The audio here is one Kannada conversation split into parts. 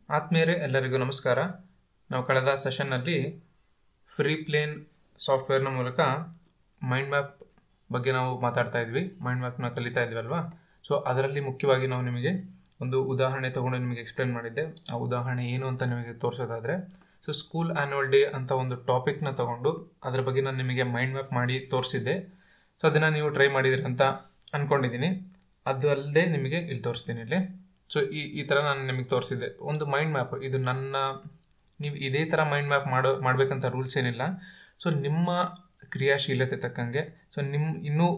ಆತ್ಮೀಯರೇ ಎಲ್ಲರಿಗೂ ನಮಸ್ಕಾರ ನಾವು ಕಳೆದ ಸೆಷನ್ನಲ್ಲಿ ಫ್ರೀ ಪ್ಲೇನ್ ಸಾಫ್ಟ್ವೇರ್ನ ಮೂಲಕ ಮೈಂಡ್ ಮ್ಯಾಪ್ ಬಗ್ಗೆ ನಾವು ಮಾತಾಡ್ತಾ ಇದ್ವಿ ಮೈಂಡ್ ಮ್ಯಾಪ್ನ ಕಲಿತಾ ಇದ್ವಲ್ವಾ ಸೊ ಅದರಲ್ಲಿ ಮುಖ್ಯವಾಗಿ ನಾವು ನಿಮಗೆ ಒಂದು ಉದಾಹರಣೆ ತಗೊಂಡು ನಿಮಗೆ ಎಕ್ಸ್ಪ್ಲೇನ್ ಮಾಡಿದ್ದೆ ಆ ಉದಾಹರಣೆ ಏನು ಅಂತ ನಿಮಗೆ ತೋರಿಸೋದಾದರೆ ಸೊ ಸ್ಕೂಲ್ ಆ್ಯನ್ಯುವಲ್ ಡೇ ಅಂತ ಒಂದು ಟಾಪಿಕ್ನ ತಗೊಂಡು ಅದರ ಬಗ್ಗೆ ನಾನು ನಿಮಗೆ ಮೈಂಡ್ ಮ್ಯಾಪ್ ಮಾಡಿ ತೋರಿಸಿದ್ದೆ ಸೊ ಅದನ್ನು ನೀವು ಟ್ರೈ ಮಾಡಿದಿರಿ ಅಂತ ಅಂದ್ಕೊಂಡಿದ್ದೀನಿ ಅದು ಅಲ್ಲದೆ ನಿಮಗೆ ಇಲ್ಲಿ ತೋರಿಸ್ತೀನಿ ಇಲ್ಲಿ ಸೊ ಈ ಈ ಥರ ನಾನು ನಿಮಗೆ ತೋರಿಸಿದ್ದೆ ಒಂದು ಮೈಂಡ್ ಮ್ಯಾಪ್ ಇದು ನನ್ನ ನೀವು ಇದೇ ಥರ ಮೈಂಡ್ ಮ್ಯಾಪ್ ಮಾಡೋ ಮಾಡಬೇಕಂತ ರೂಲ್ಸ್ ಏನಿಲ್ಲ ಸೊ ನಿಮ್ಮ ಕ್ರಿಯಾಶೀಲತೆ ತಕ್ಕಂಗೆ ಸೊ ನಿಮ್ಮ ಇನ್ನೂ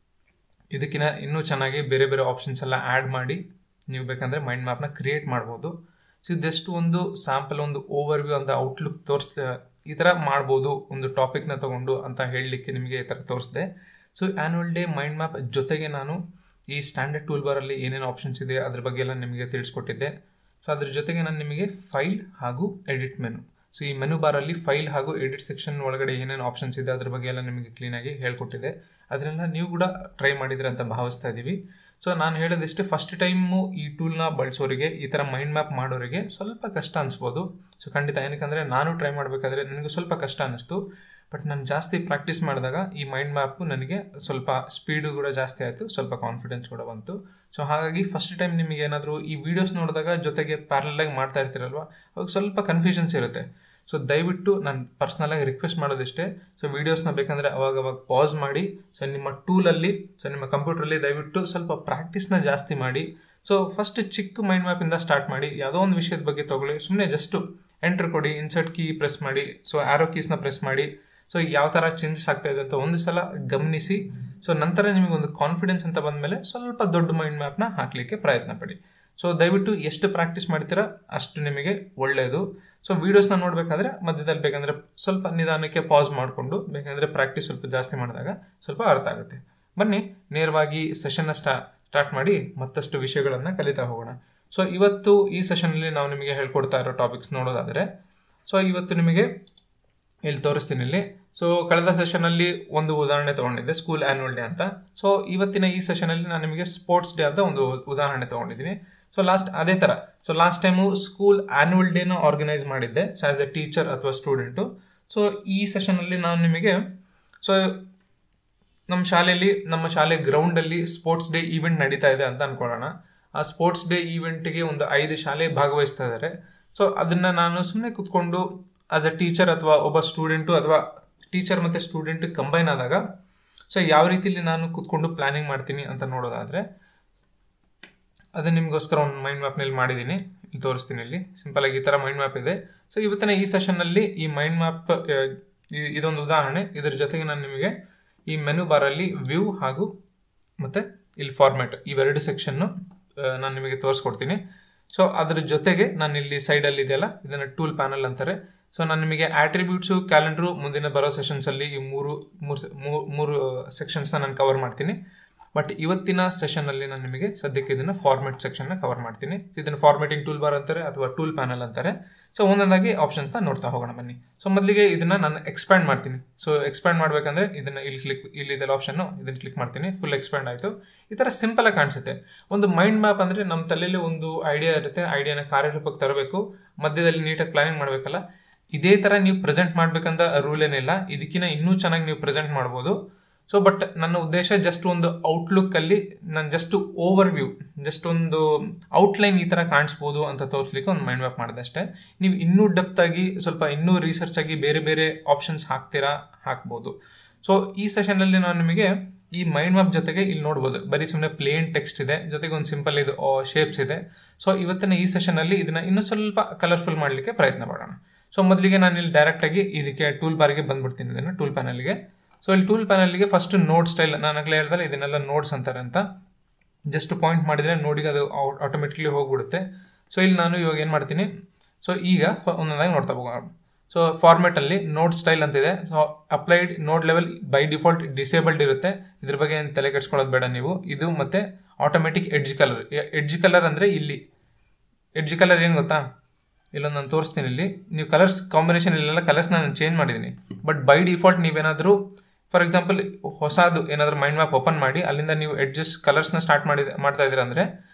ಇದಕ್ಕಿಂತ ಇನ್ನೂ ಚೆನ್ನಾಗಿ ಬೇರೆ ಬೇರೆ ಆಪ್ಷನ್ಸ್ ಎಲ್ಲ ಆ್ಯಡ್ ಮಾಡಿ ನೀವು ಬೇಕಂದರೆ ಮೈಂಡ್ ಮ್ಯಾಪ್ನ ಕ್ರಿಯೇಟ್ ಮಾಡ್ಬೋದು ಸೊ ಇದೆಷ್ಟು ಒಂದು ಸ್ಯಾಂಪಲ್ ಒಂದು ಓವರ್ ವ್ಯೂ ಅಂತ ಔಟ್ಲುಕ್ ತೋರಿಸ್ತಾ ಈ ಥರ ಮಾಡ್ಬೋದು ಒಂದು ಟಾಪಿಕ್ನ ತಗೊಂಡು ಅಂತ ಹೇಳಲಿಕ್ಕೆ ನಿಮಗೆ ಈ ಥರ ತೋರಿಸಿದೆ so annual day mind map ಜೊತೆಗೆ ನಾನು ಈ ಸ್ಟ್ಯಾಂಡರ್ಡ್ ಟೂಲ್ ಬಾರಲ್ಲಿ ಏನೇನು ಆಪ್ಷನ್ಸ್ ಇದೆ ಅದ್ರ ಬಗ್ಗೆ ಎಲ್ಲ ನಿಮಗೆ ತಿಳಿಸ್ಕೊಟ್ಟಿದ್ದೆ ಸೊ ಅದ್ರ ಜೊತೆಗೆ ನಾನು ನಿಮಗೆ ಫೈಲ್ ಹಾಗೂ ಎಡಿಟ್ ಮೆನು ಸೊ ಈ ಮೆನು ಬಾರಲ್ಲಿ ಫೈಲ್ ಹಾಗೂ ಎಡಿಟ್ ಸೆಕ್ಷನ್ ಒಳಗಡೆ ಏನೇನು ಆಪ್ಷನ್ಸ್ ಇದೆ ಅದ್ರ ಬಗ್ಗೆ ಎಲ್ಲ ನಿಮಗೆ ಕ್ಲೀನಾಗಿ ಹೇಳ್ಕೊಟ್ಟಿದೆ ಅದನ್ನೆಲ್ಲ ನೀವು ಕೂಡ ಟ್ರೈ ಮಾಡಿದ್ರೆ ಅಂತ ಭಾವಿಸ್ತಾ ಇದ್ದೀವಿ ಸೊ ನಾನು ಹೇಳೋದಿಷ್ಟೇ ಫಸ್ಟ್ ಟೈಮು ಈ ಟೂಲ್ನ ಬಳಸೋರಿಗೆ ಈ ಥರ ಮೈಂಡ್ ಮ್ಯಾಪ್ ಮಾಡೋರಿಗೆ ಸ್ವಲ್ಪ ಕಷ್ಟ ಅನಿಸ್ಬೋದು ಸೊ ಖಂಡಿತ ಏನಕ್ಕಂದರೆ ನಾನು ಟ್ರೈ ಮಾಡಬೇಕಾದ್ರೆ ನನಗೆ ಸ್ವಲ್ಪ ಕಷ್ಟ ಅನ್ನಿಸ್ತು ಬಟ್ ನಾನು ಜಾಸ್ತಿ ಪ್ರಾಕ್ಟೀಸ್ ಮಾಡಿದಾಗ ಈ ಮೈಂಡ್ ಮ್ಯಾಪು ನನಗೆ ಸ್ವಲ್ಪ ಸ್ಪೀಡು ಕೂಡ ಜಾಸ್ತಿ ಆಯಿತು ಸ್ವಲ್ಪ ಕಾನ್ಫಿಡೆನ್ಸ್ ಕೂಡ ಬಂತು ಸೊ ಹಾಗಾಗಿ ಫಸ್ಟ್ ಟೈಮ್ ನಿಮಗೆ ಏನಾದರೂ ಈ ವಿಡಿಯೋಸ್ ನೋಡಿದಾಗ ಜೊತೆಗೆ ಪ್ಯಾರಲಾಗಿ ಮಾಡ್ತಾ ಇರ್ತೀರಲ್ವ ಅವಾಗ ಸ್ವಲ್ಪ ಕನ್ಫ್ಯೂಷನ್ಸ್ ಇರುತ್ತೆ ಸೊ ದಯವಿಟ್ಟು ನಾನು ಪರ್ಸ್ನಲಾಗಿ ರಿಕ್ವೆಸ್ಟ್ ಮಾಡೋದಿಷ್ಟೇ ಸೊ ವೀಡಿಯೋಸ್ನ ಬೇಕಂದರೆ ಅವಾಗ ಅವಾಗ ಪಾಸ್ ಮಾಡಿ ಸೊ ನಿಮ್ಮ ಟೂಲಲ್ಲಿ ಸೊ ನಿಮ್ಮ ಕಂಪ್ಯೂಟ್ರಲ್ಲಿ ದಯವಿಟ್ಟು ಸ್ವಲ್ಪ ಪ್ರಾಕ್ಟೀಸ್ನ ಜಾಸ್ತಿ ಮಾಡಿ ಸೊ ಫಸ್ಟ್ ಚಿಕ್ಕ ಮೈಂಡ್ ಮ್ಯಾಪಿಂದ ಸ್ಟಾರ್ಟ್ ಮಾಡಿ ಯಾವುದೋ ಒಂದು ವಿಷಯದ ಬಗ್ಗೆ ತೊಗೊಳ್ಳಿ ಸುಮ್ಮನೆ ಜಸ್ಟು ಎಂಟ್ರ್ ಕೊಡಿ ಇನ್ಸರ್ಟ್ ಕೀ ಪ್ರೆಸ್ ಮಾಡಿ ಸೊ ಆ್ಯರೋ ಕೀಸ್ನ ಪ್ರೆಸ್ ಮಾಡಿ ಸೊ ಯಾವ ಥರ ಚೇಂಜಸ್ ಆಗ್ತಾ ಇದೆ ಅಂತ ಒಂದು ಸಲ ಗಮನಿಸಿ ಸೊ ನಂತರ ನಿಮಗೆ ಒಂದು ಕಾನ್ಫಿಡೆನ್ಸ್ ಅಂತ ಬಂದಮೇಲೆ ಸ್ವಲ್ಪ ದೊಡ್ಡ ಮೈಂಡ್ ಮ್ಯಾಪ್ನ ಹಾಕಲಿಕ್ಕೆ ಪ್ರಯತ್ನ ಪಡಿ ಸೊ ದಯವಿಟ್ಟು ಎಷ್ಟು ಪ್ರಾಕ್ಟೀಸ್ ಮಾಡ್ತೀರಾ ಅಷ್ಟು ನಿಮಗೆ ಒಳ್ಳೆಯದು ಸೊ ವೀಡಿಯೋಸ್ನ ನೋಡಬೇಕಾದ್ರೆ ಮಧ್ಯದಲ್ಲಿ ಬೇಕಂದರೆ ಸ್ವಲ್ಪ ನಿಧಾನಕ್ಕೆ ಪಾಸ್ ಮಾಡಿಕೊಂಡು ಬೇಕಂದರೆ ಪ್ರಾಕ್ಟೀಸ್ ಸ್ವಲ್ಪ ಜಾಸ್ತಿ ಮಾಡಿದಾಗ ಸ್ವಲ್ಪ ಅರ್ಥ ಆಗುತ್ತೆ ಬನ್ನಿ ನೇರವಾಗಿ ಸೆಷನ್ನ ಸ್ಟಾ ಸ್ಟಾರ್ಟ್ ಮಾಡಿ ಮತ್ತಷ್ಟು ವಿಷಯಗಳನ್ನು ಕಲಿತಾ ಹೋಗೋಣ ಸೊ ಇವತ್ತು ಈ ಸೆಷನಲ್ಲಿ ನಾವು ನಿಮಗೆ ಹೇಳ್ಕೊಡ್ತಾ ಇರೋ ಟಾಪಿಕ್ಸ್ ನೋಡೋದಾದರೆ ಸೊ ಇವತ್ತು ನಿಮಗೆ ಇಲ್ಲಿ ತೋರಿಸ್ತೀನಿ ಇಲ್ಲಿ ಸೊ ಕಳೆದ ಸೆಷನಲ್ಲಿ ಒಂದು ಉದಾಹರಣೆ ತೊಗೊಂಡಿದ್ದೆ ಸ್ಕೂಲ್ ಆ್ಯನ್ಯುವಲ್ ಡೇ ಅಂತ ಸೊ ಇವತ್ತಿನ ಈ ಸೆಷನಲ್ಲಿ ನಾನು ನಿಮಗೆ ಸ್ಪೋರ್ಟ್ಸ್ ಡೇ ಅಂತ ಒಂದು ಉದಾಹರಣೆ ತೊಗೊಂಡಿದ್ದೀನಿ ಸೊ ಲಾಸ್ಟ್ ಅದೇ ಥರ so last time school annual ಡೇನ ಆರ್ಗನೈಸ್ ಮಾಡಿದ್ದೆ ಸೊ ಆ್ಯಸ್ ಎ ಟೀಚರ್ ಅಥವಾ ಸ್ಟೂಡೆಂಟು ಸೊ ಈ ಸೆಷನಲ್ಲಿ ನಾನು ನಿಮಗೆ ಸೊ ನಮ್ಮ ಶಾಲೆಯಲ್ಲಿ ನಮ್ಮ ಶಾಲೆ ಗ್ರೌಂಡಲ್ಲಿ ಸ್ಪೋರ್ಟ್ಸ್ ಡೇ ಈವೆಂಟ್ ನಡೀತಾ ಇದೆ ಅಂತ ಅನ್ಕೊಳ್ಳೋಣ ಆ ಸ್ಪೋರ್ಟ್ಸ್ ಡೇ ಈವೆಂಟ್ಗೆ ಒಂದು ಐದು ಶಾಲೆ ಭಾಗವಹಿಸ್ತಾ ಇದ್ದಾರೆ ಸೊ ಅದನ್ನು ನಾನು ಸುಮ್ಮನೆ ಕೂತ್ಕೊಂಡು ಆಸ್ ಅ ಟೀಚರ್ ಅಥವಾ ಒಬ್ಬ ಸ್ಟೂಡೆಂಟು ಅಥವಾ ಟೀಚರ್ ಮತ್ತು ಸ್ಟೂಡೆಂಟ್ ಕಂಬೈನ್ ಆದಾಗ ಸೊ ಯಾವ ರೀತಿಲಿ ನಾನು ಕೂತ್ಕೊಂಡು ಪ್ಲಾನಿಂಗ್ ಮಾಡ್ತೀನಿ ಅಂತ ನೋಡೋದಾದರೆ ಅದು ನಿಮಗೋಸ್ಕರ ಒಂದು ಮೈಂಡ್ ಮ್ಯಾಪ್ನಲ್ಲಿ ಮಾಡಿದ್ದೀನಿ ಇಲ್ಲಿ ತೋರಿಸ್ತೀನಿ ಇಲ್ಲಿ ಸಿಂಪಲ್ ಆಗಿ ಈ ಥರ ಮೈಂಡ್ ಮ್ಯಾಪ್ ಇದೆ ಸೊ ಇವತ್ತಿನ ಈ ಸೆಷನ್ನಲ್ಲಿ ಈ ಮೈಂಡ್ ಮ್ಯಾಪ್ ಇದೊಂದು ಉದಾಹರಣೆ ಇದರ ಜೊತೆಗೆ ನಾನು ನಿಮಗೆ ಈ ಮೆನು ಬಾರಲ್ಲಿ ವ್ಯೂ ಹಾಗೂ ಮತ್ತು ಇಲ್ಲಿ ಫಾರ್ಮ್ಯಾಟ್ ಇವೆರಡು ಸೆಕ್ಷನ್ನು ನಾನು ನಿಮಗೆ ತೋರಿಸ್ಕೊಡ್ತೀನಿ ಸೊ ಅದ್ರ ಜೊತೆಗೆ ನಾನು ಇಲ್ಲಿ ಸೈಡಲ್ಲಿ ಇದೆಯಲ್ಲ ಇದನ್ನು ಟೂಲ್ ಪ್ಯಾನಲ್ ಅಂತಾರೆ ಸೊ ನಾನು ನಿಮಗೆ ಆಟ್ರಿಬ್ಯೂಟ್ಸು ಕ್ಯಾಲೆಂಡ್ರು ಮುಂದಿನ ಬರೋ ಸೆಷನ್ಸಲ್ಲಿ ಈ ಮೂರು ಮೂರು ಮೂರು ಸೆಕ್ಷನ್ಸ್ನ ನಾನು ಕವರ್ ಮಾಡ್ತೀನಿ ಬಟ್ ಇವತ್ತಿನ ಸೆಷನಲ್ಲಿ ನಾನು ನಿಮಗೆ ಸದ್ಯಕ್ಕೆ ಇದನ್ನು ಫಾರ್ಮೆಟ್ ಸೆಕ್ಷನ್ನ ಕವರ್ ಮಾಡ್ತೀನಿ ಇದನ್ನು ಫಾರ್ಮೆಟಿಂಗ್ ಟೂಲ್ ಬಾರ್ ಅಂತಾರೆ ಅಥವಾ ಟೂಲ್ ಪ್ಯಾನಲ್ ಅಂತಾರೆ ಸೊ ಒಂದೊಂದಾಗಿ ಆಪ್ಷನ್ಸ್ನ ನೋಡ್ತಾ ಹೋಗೋಣ ಬನ್ನಿ ಸೊ ಮೊದಲಿಗೆ ಇದನ್ನು ನಾನು ಎಕ್ಸ್ಪ್ಯಾಂಡ್ ಮಾಡ್ತೀನಿ ಸೊ ಎಕ್ಸ್ಪ್ಯಾಂಡ್ ಮಾಡಬೇಕಂದ್ರೆ ಇದನ್ನು ಇಲ್ಲಿ ಕ್ಲಿಕ್ ಇಲ್ಲಿ ಇದೆಲ್ಲ ಆಪ್ಷನ್ನು ಇದನ್ನು ಕ್ಲಿಕ್ ಮಾಡ್ತೀನಿ ಫುಲ್ ಎಕ್ಸ್ಪ್ಯಾಂಡ್ ಆಯಿತು ಈ ಥರ ಸಿಂಪಲ್ ಆಗಿ ಕಾಣಿಸುತ್ತೆ ಒಂದು ಮೈಂಡ್ ಮ್ಯಾಪ್ ಅಂದರೆ ನಮ್ಮ ತಲೆಯಲ್ಲಿ ಒಂದು ಐಡಿಯಾ ಇರುತ್ತೆ ಐಡಿಯಾನ ಕಾರ್ಯರೂಪಕ್ಕೆ ತರಬೇಕು ಮಧ್ಯದಲ್ಲಿ ನೀಟಾಗಿ ಪ್ಲಾನಿಂಗ್ ಮಾಡಬೇಕಲ್ಲ ಇದೇ ಥರ ನೀವು ಪ್ರೆಸೆಂಟ್ ಮಾಡ್ಬೇಕಂತ ರೂಲ್ ಏನಿಲ್ಲ ಇದಕ್ಕಿಂತ ಇನ್ನೂ ಚೆನ್ನಾಗಿ ನೀವು ಪ್ರೆಸೆಂಟ್ ಮಾಡ್ಬೋದು ಸೊ ಬಟ್ ನನ್ನ ಉದ್ದೇಶ ಜಸ್ಟ್ ಒಂದು ಔಟ್ಲುಕ್ ಅಲ್ಲಿ ನಾನು ಜಸ್ಟ್ ಓವರ್ ವ್ಯೂ ಜಸ್ಟ್ ಒಂದು ಔಟ್ಲೈನ್ ಈ ಥರ ಕಾಣಿಸ್ಬೋದು ಅಂತ ತೋರಿಸ್ಲಿಕ್ಕೆ ಒಂದು ಮೈಂಡ್ ಮ್ಯಾಪ್ ಮಾಡಿದೆ ಅಷ್ಟೇ ನೀವು ಇನ್ನೂ ಡೆಪ್ತ್ ಆಗಿ ಸ್ವಲ್ಪ ಇನ್ನೂ ರಿಸರ್ಚ್ ಆಗಿ ಬೇರೆ ಬೇರೆ ಆಪ್ಷನ್ಸ್ ಹಾಕ್ತೀರಾ ಹಾಕ್ಬೋದು ಸೊ ಈ ಸೆಷನಲ್ಲಿ ನಾನು ನಿಮಗೆ ಈ ಮೈಂಡ್ ಮ್ಯಾಪ್ ಜೊತೆಗೆ ಇಲ್ಲಿ ನೋಡ್ಬೋದು ಬರೀ ಸುಮ್ಮನೆ ಪ್ಲೇನ್ ಟೆಕ್ಸ್ಟ್ ಇದೆ ಜೊತೆಗೆ ಒಂದು ಸಿಂಪಲ್ ಇದು ಶೇಪ್ಸ್ ಇದೆ ಸೊ ಇವತ್ತಿನ ಈ ಸೆಷನಲ್ಲಿ ಇದನ್ನ ಇನ್ನೂ ಸ್ವಲ್ಪ ಕಲರ್ಫುಲ್ ಮಾಡಲಿಕ್ಕೆ ಪ್ರಯತ್ನ ಮಾಡೋಣ ಸೊ ಮೊದಲಿಗೆ ನಾನು ಇಲ್ಲಿ ಡೈರೆಕ್ಟಾಗಿ ಇದಕ್ಕೆ ಟೂಲ್ ಬಾರ್ಗೆ ಬಂದ್ಬಿಡ್ತೀನಿ ಇದನ್ನು ಟೂಲ್ ಪ್ಯಾನಲ್ಗೆ ಸೊ ಇಲ್ಲಿ ಟೂಲ್ ಪ್ಯಾನಲ್ಗೆ ಫಸ್ಟ್ ನೋಡ್ ಸ್ಟೈಲ್ ನಾನು ಆಗಲೇ ಹೇಳ್ದಲ್ಲ ಇದನ್ನೆಲ್ಲ ನೋಡ್ಸ್ ಅಂತಾರೆ ಅಂತ ಜಸ್ಟ್ ಪಾಯಿಂಟ್ ಮಾಡಿದರೆ ನೋಡಿಗೆ ಅದು ಆಟೋಮೆಟಿಕ್ಲಿ ಹೋಗ್ಬಿಡುತ್ತೆ ಸೊ ಇಲ್ಲಿ ನಾನು ಇವಾಗ ಏನು ಮಾಡ್ತೀನಿ ಸೊ ಈಗ ಒಂದೊಂದಾಗಿ ನೋಡ್ತಾ ಹೋಗೋಣ ಸೊ ಫಾರ್ಮೆಟಲ್ಲಿ ನೋಡ್ ಸ್ಟೈಲ್ ಅಂತಿದೆ so applied node level by default disabled ಇರುತ್ತೆ ಇದ್ರ ಬಗ್ಗೆ ಏನು ತಲೆ ಕೆಡ್ಸ್ಕೊಳ್ಳೋದು ಬೇಡ ನೀವು ಇದು ಮತ್ತು automatic edge colour edge colour ಅಂದರೆ ಇಲ್ಲಿ ಎಡ್ಜ್ ಕಲರ್ ಏನು ಗೊತ್ತಾ ಇಲ್ಲೊಂದು ನಾನು ತೋರಿಸ್ತೀನಿ ಇಲ್ಲಿ ನೀವು ಕಲರ್ಸ್ ಕಾಂಬಿನೇಷನ್ ಇಲ್ಲೆಲ್ಲ ಕಲರ್ಸ್ ನಾನು ಚೇಂಜ್ ಮಾಡಿದ್ದೀನಿ ಬಟ್ ಬೈ ಡಿಫಾಲ್ಟ್ ನೀವೇನಾದರೂ ಫಾರ್ ಎಕ್ಸಾಂಪಲ್ ಹೊಸದು ಏನಾದರೂ ಮೈಂಡ್ ಮ್ಯಾಪ್ ಓಪನ್ ಮಾಡಿ ಅಲ್ಲಿಂದ ನೀವು ಎಡ್ಜಸ್ ಕಲರ್ಸ್ನ ಸ್ಟಾರ್ಟ್ ಮಾಡಿ ಮಾಡ್ತಾ ಇದ್ದೀರಾ ಅಂದರೆ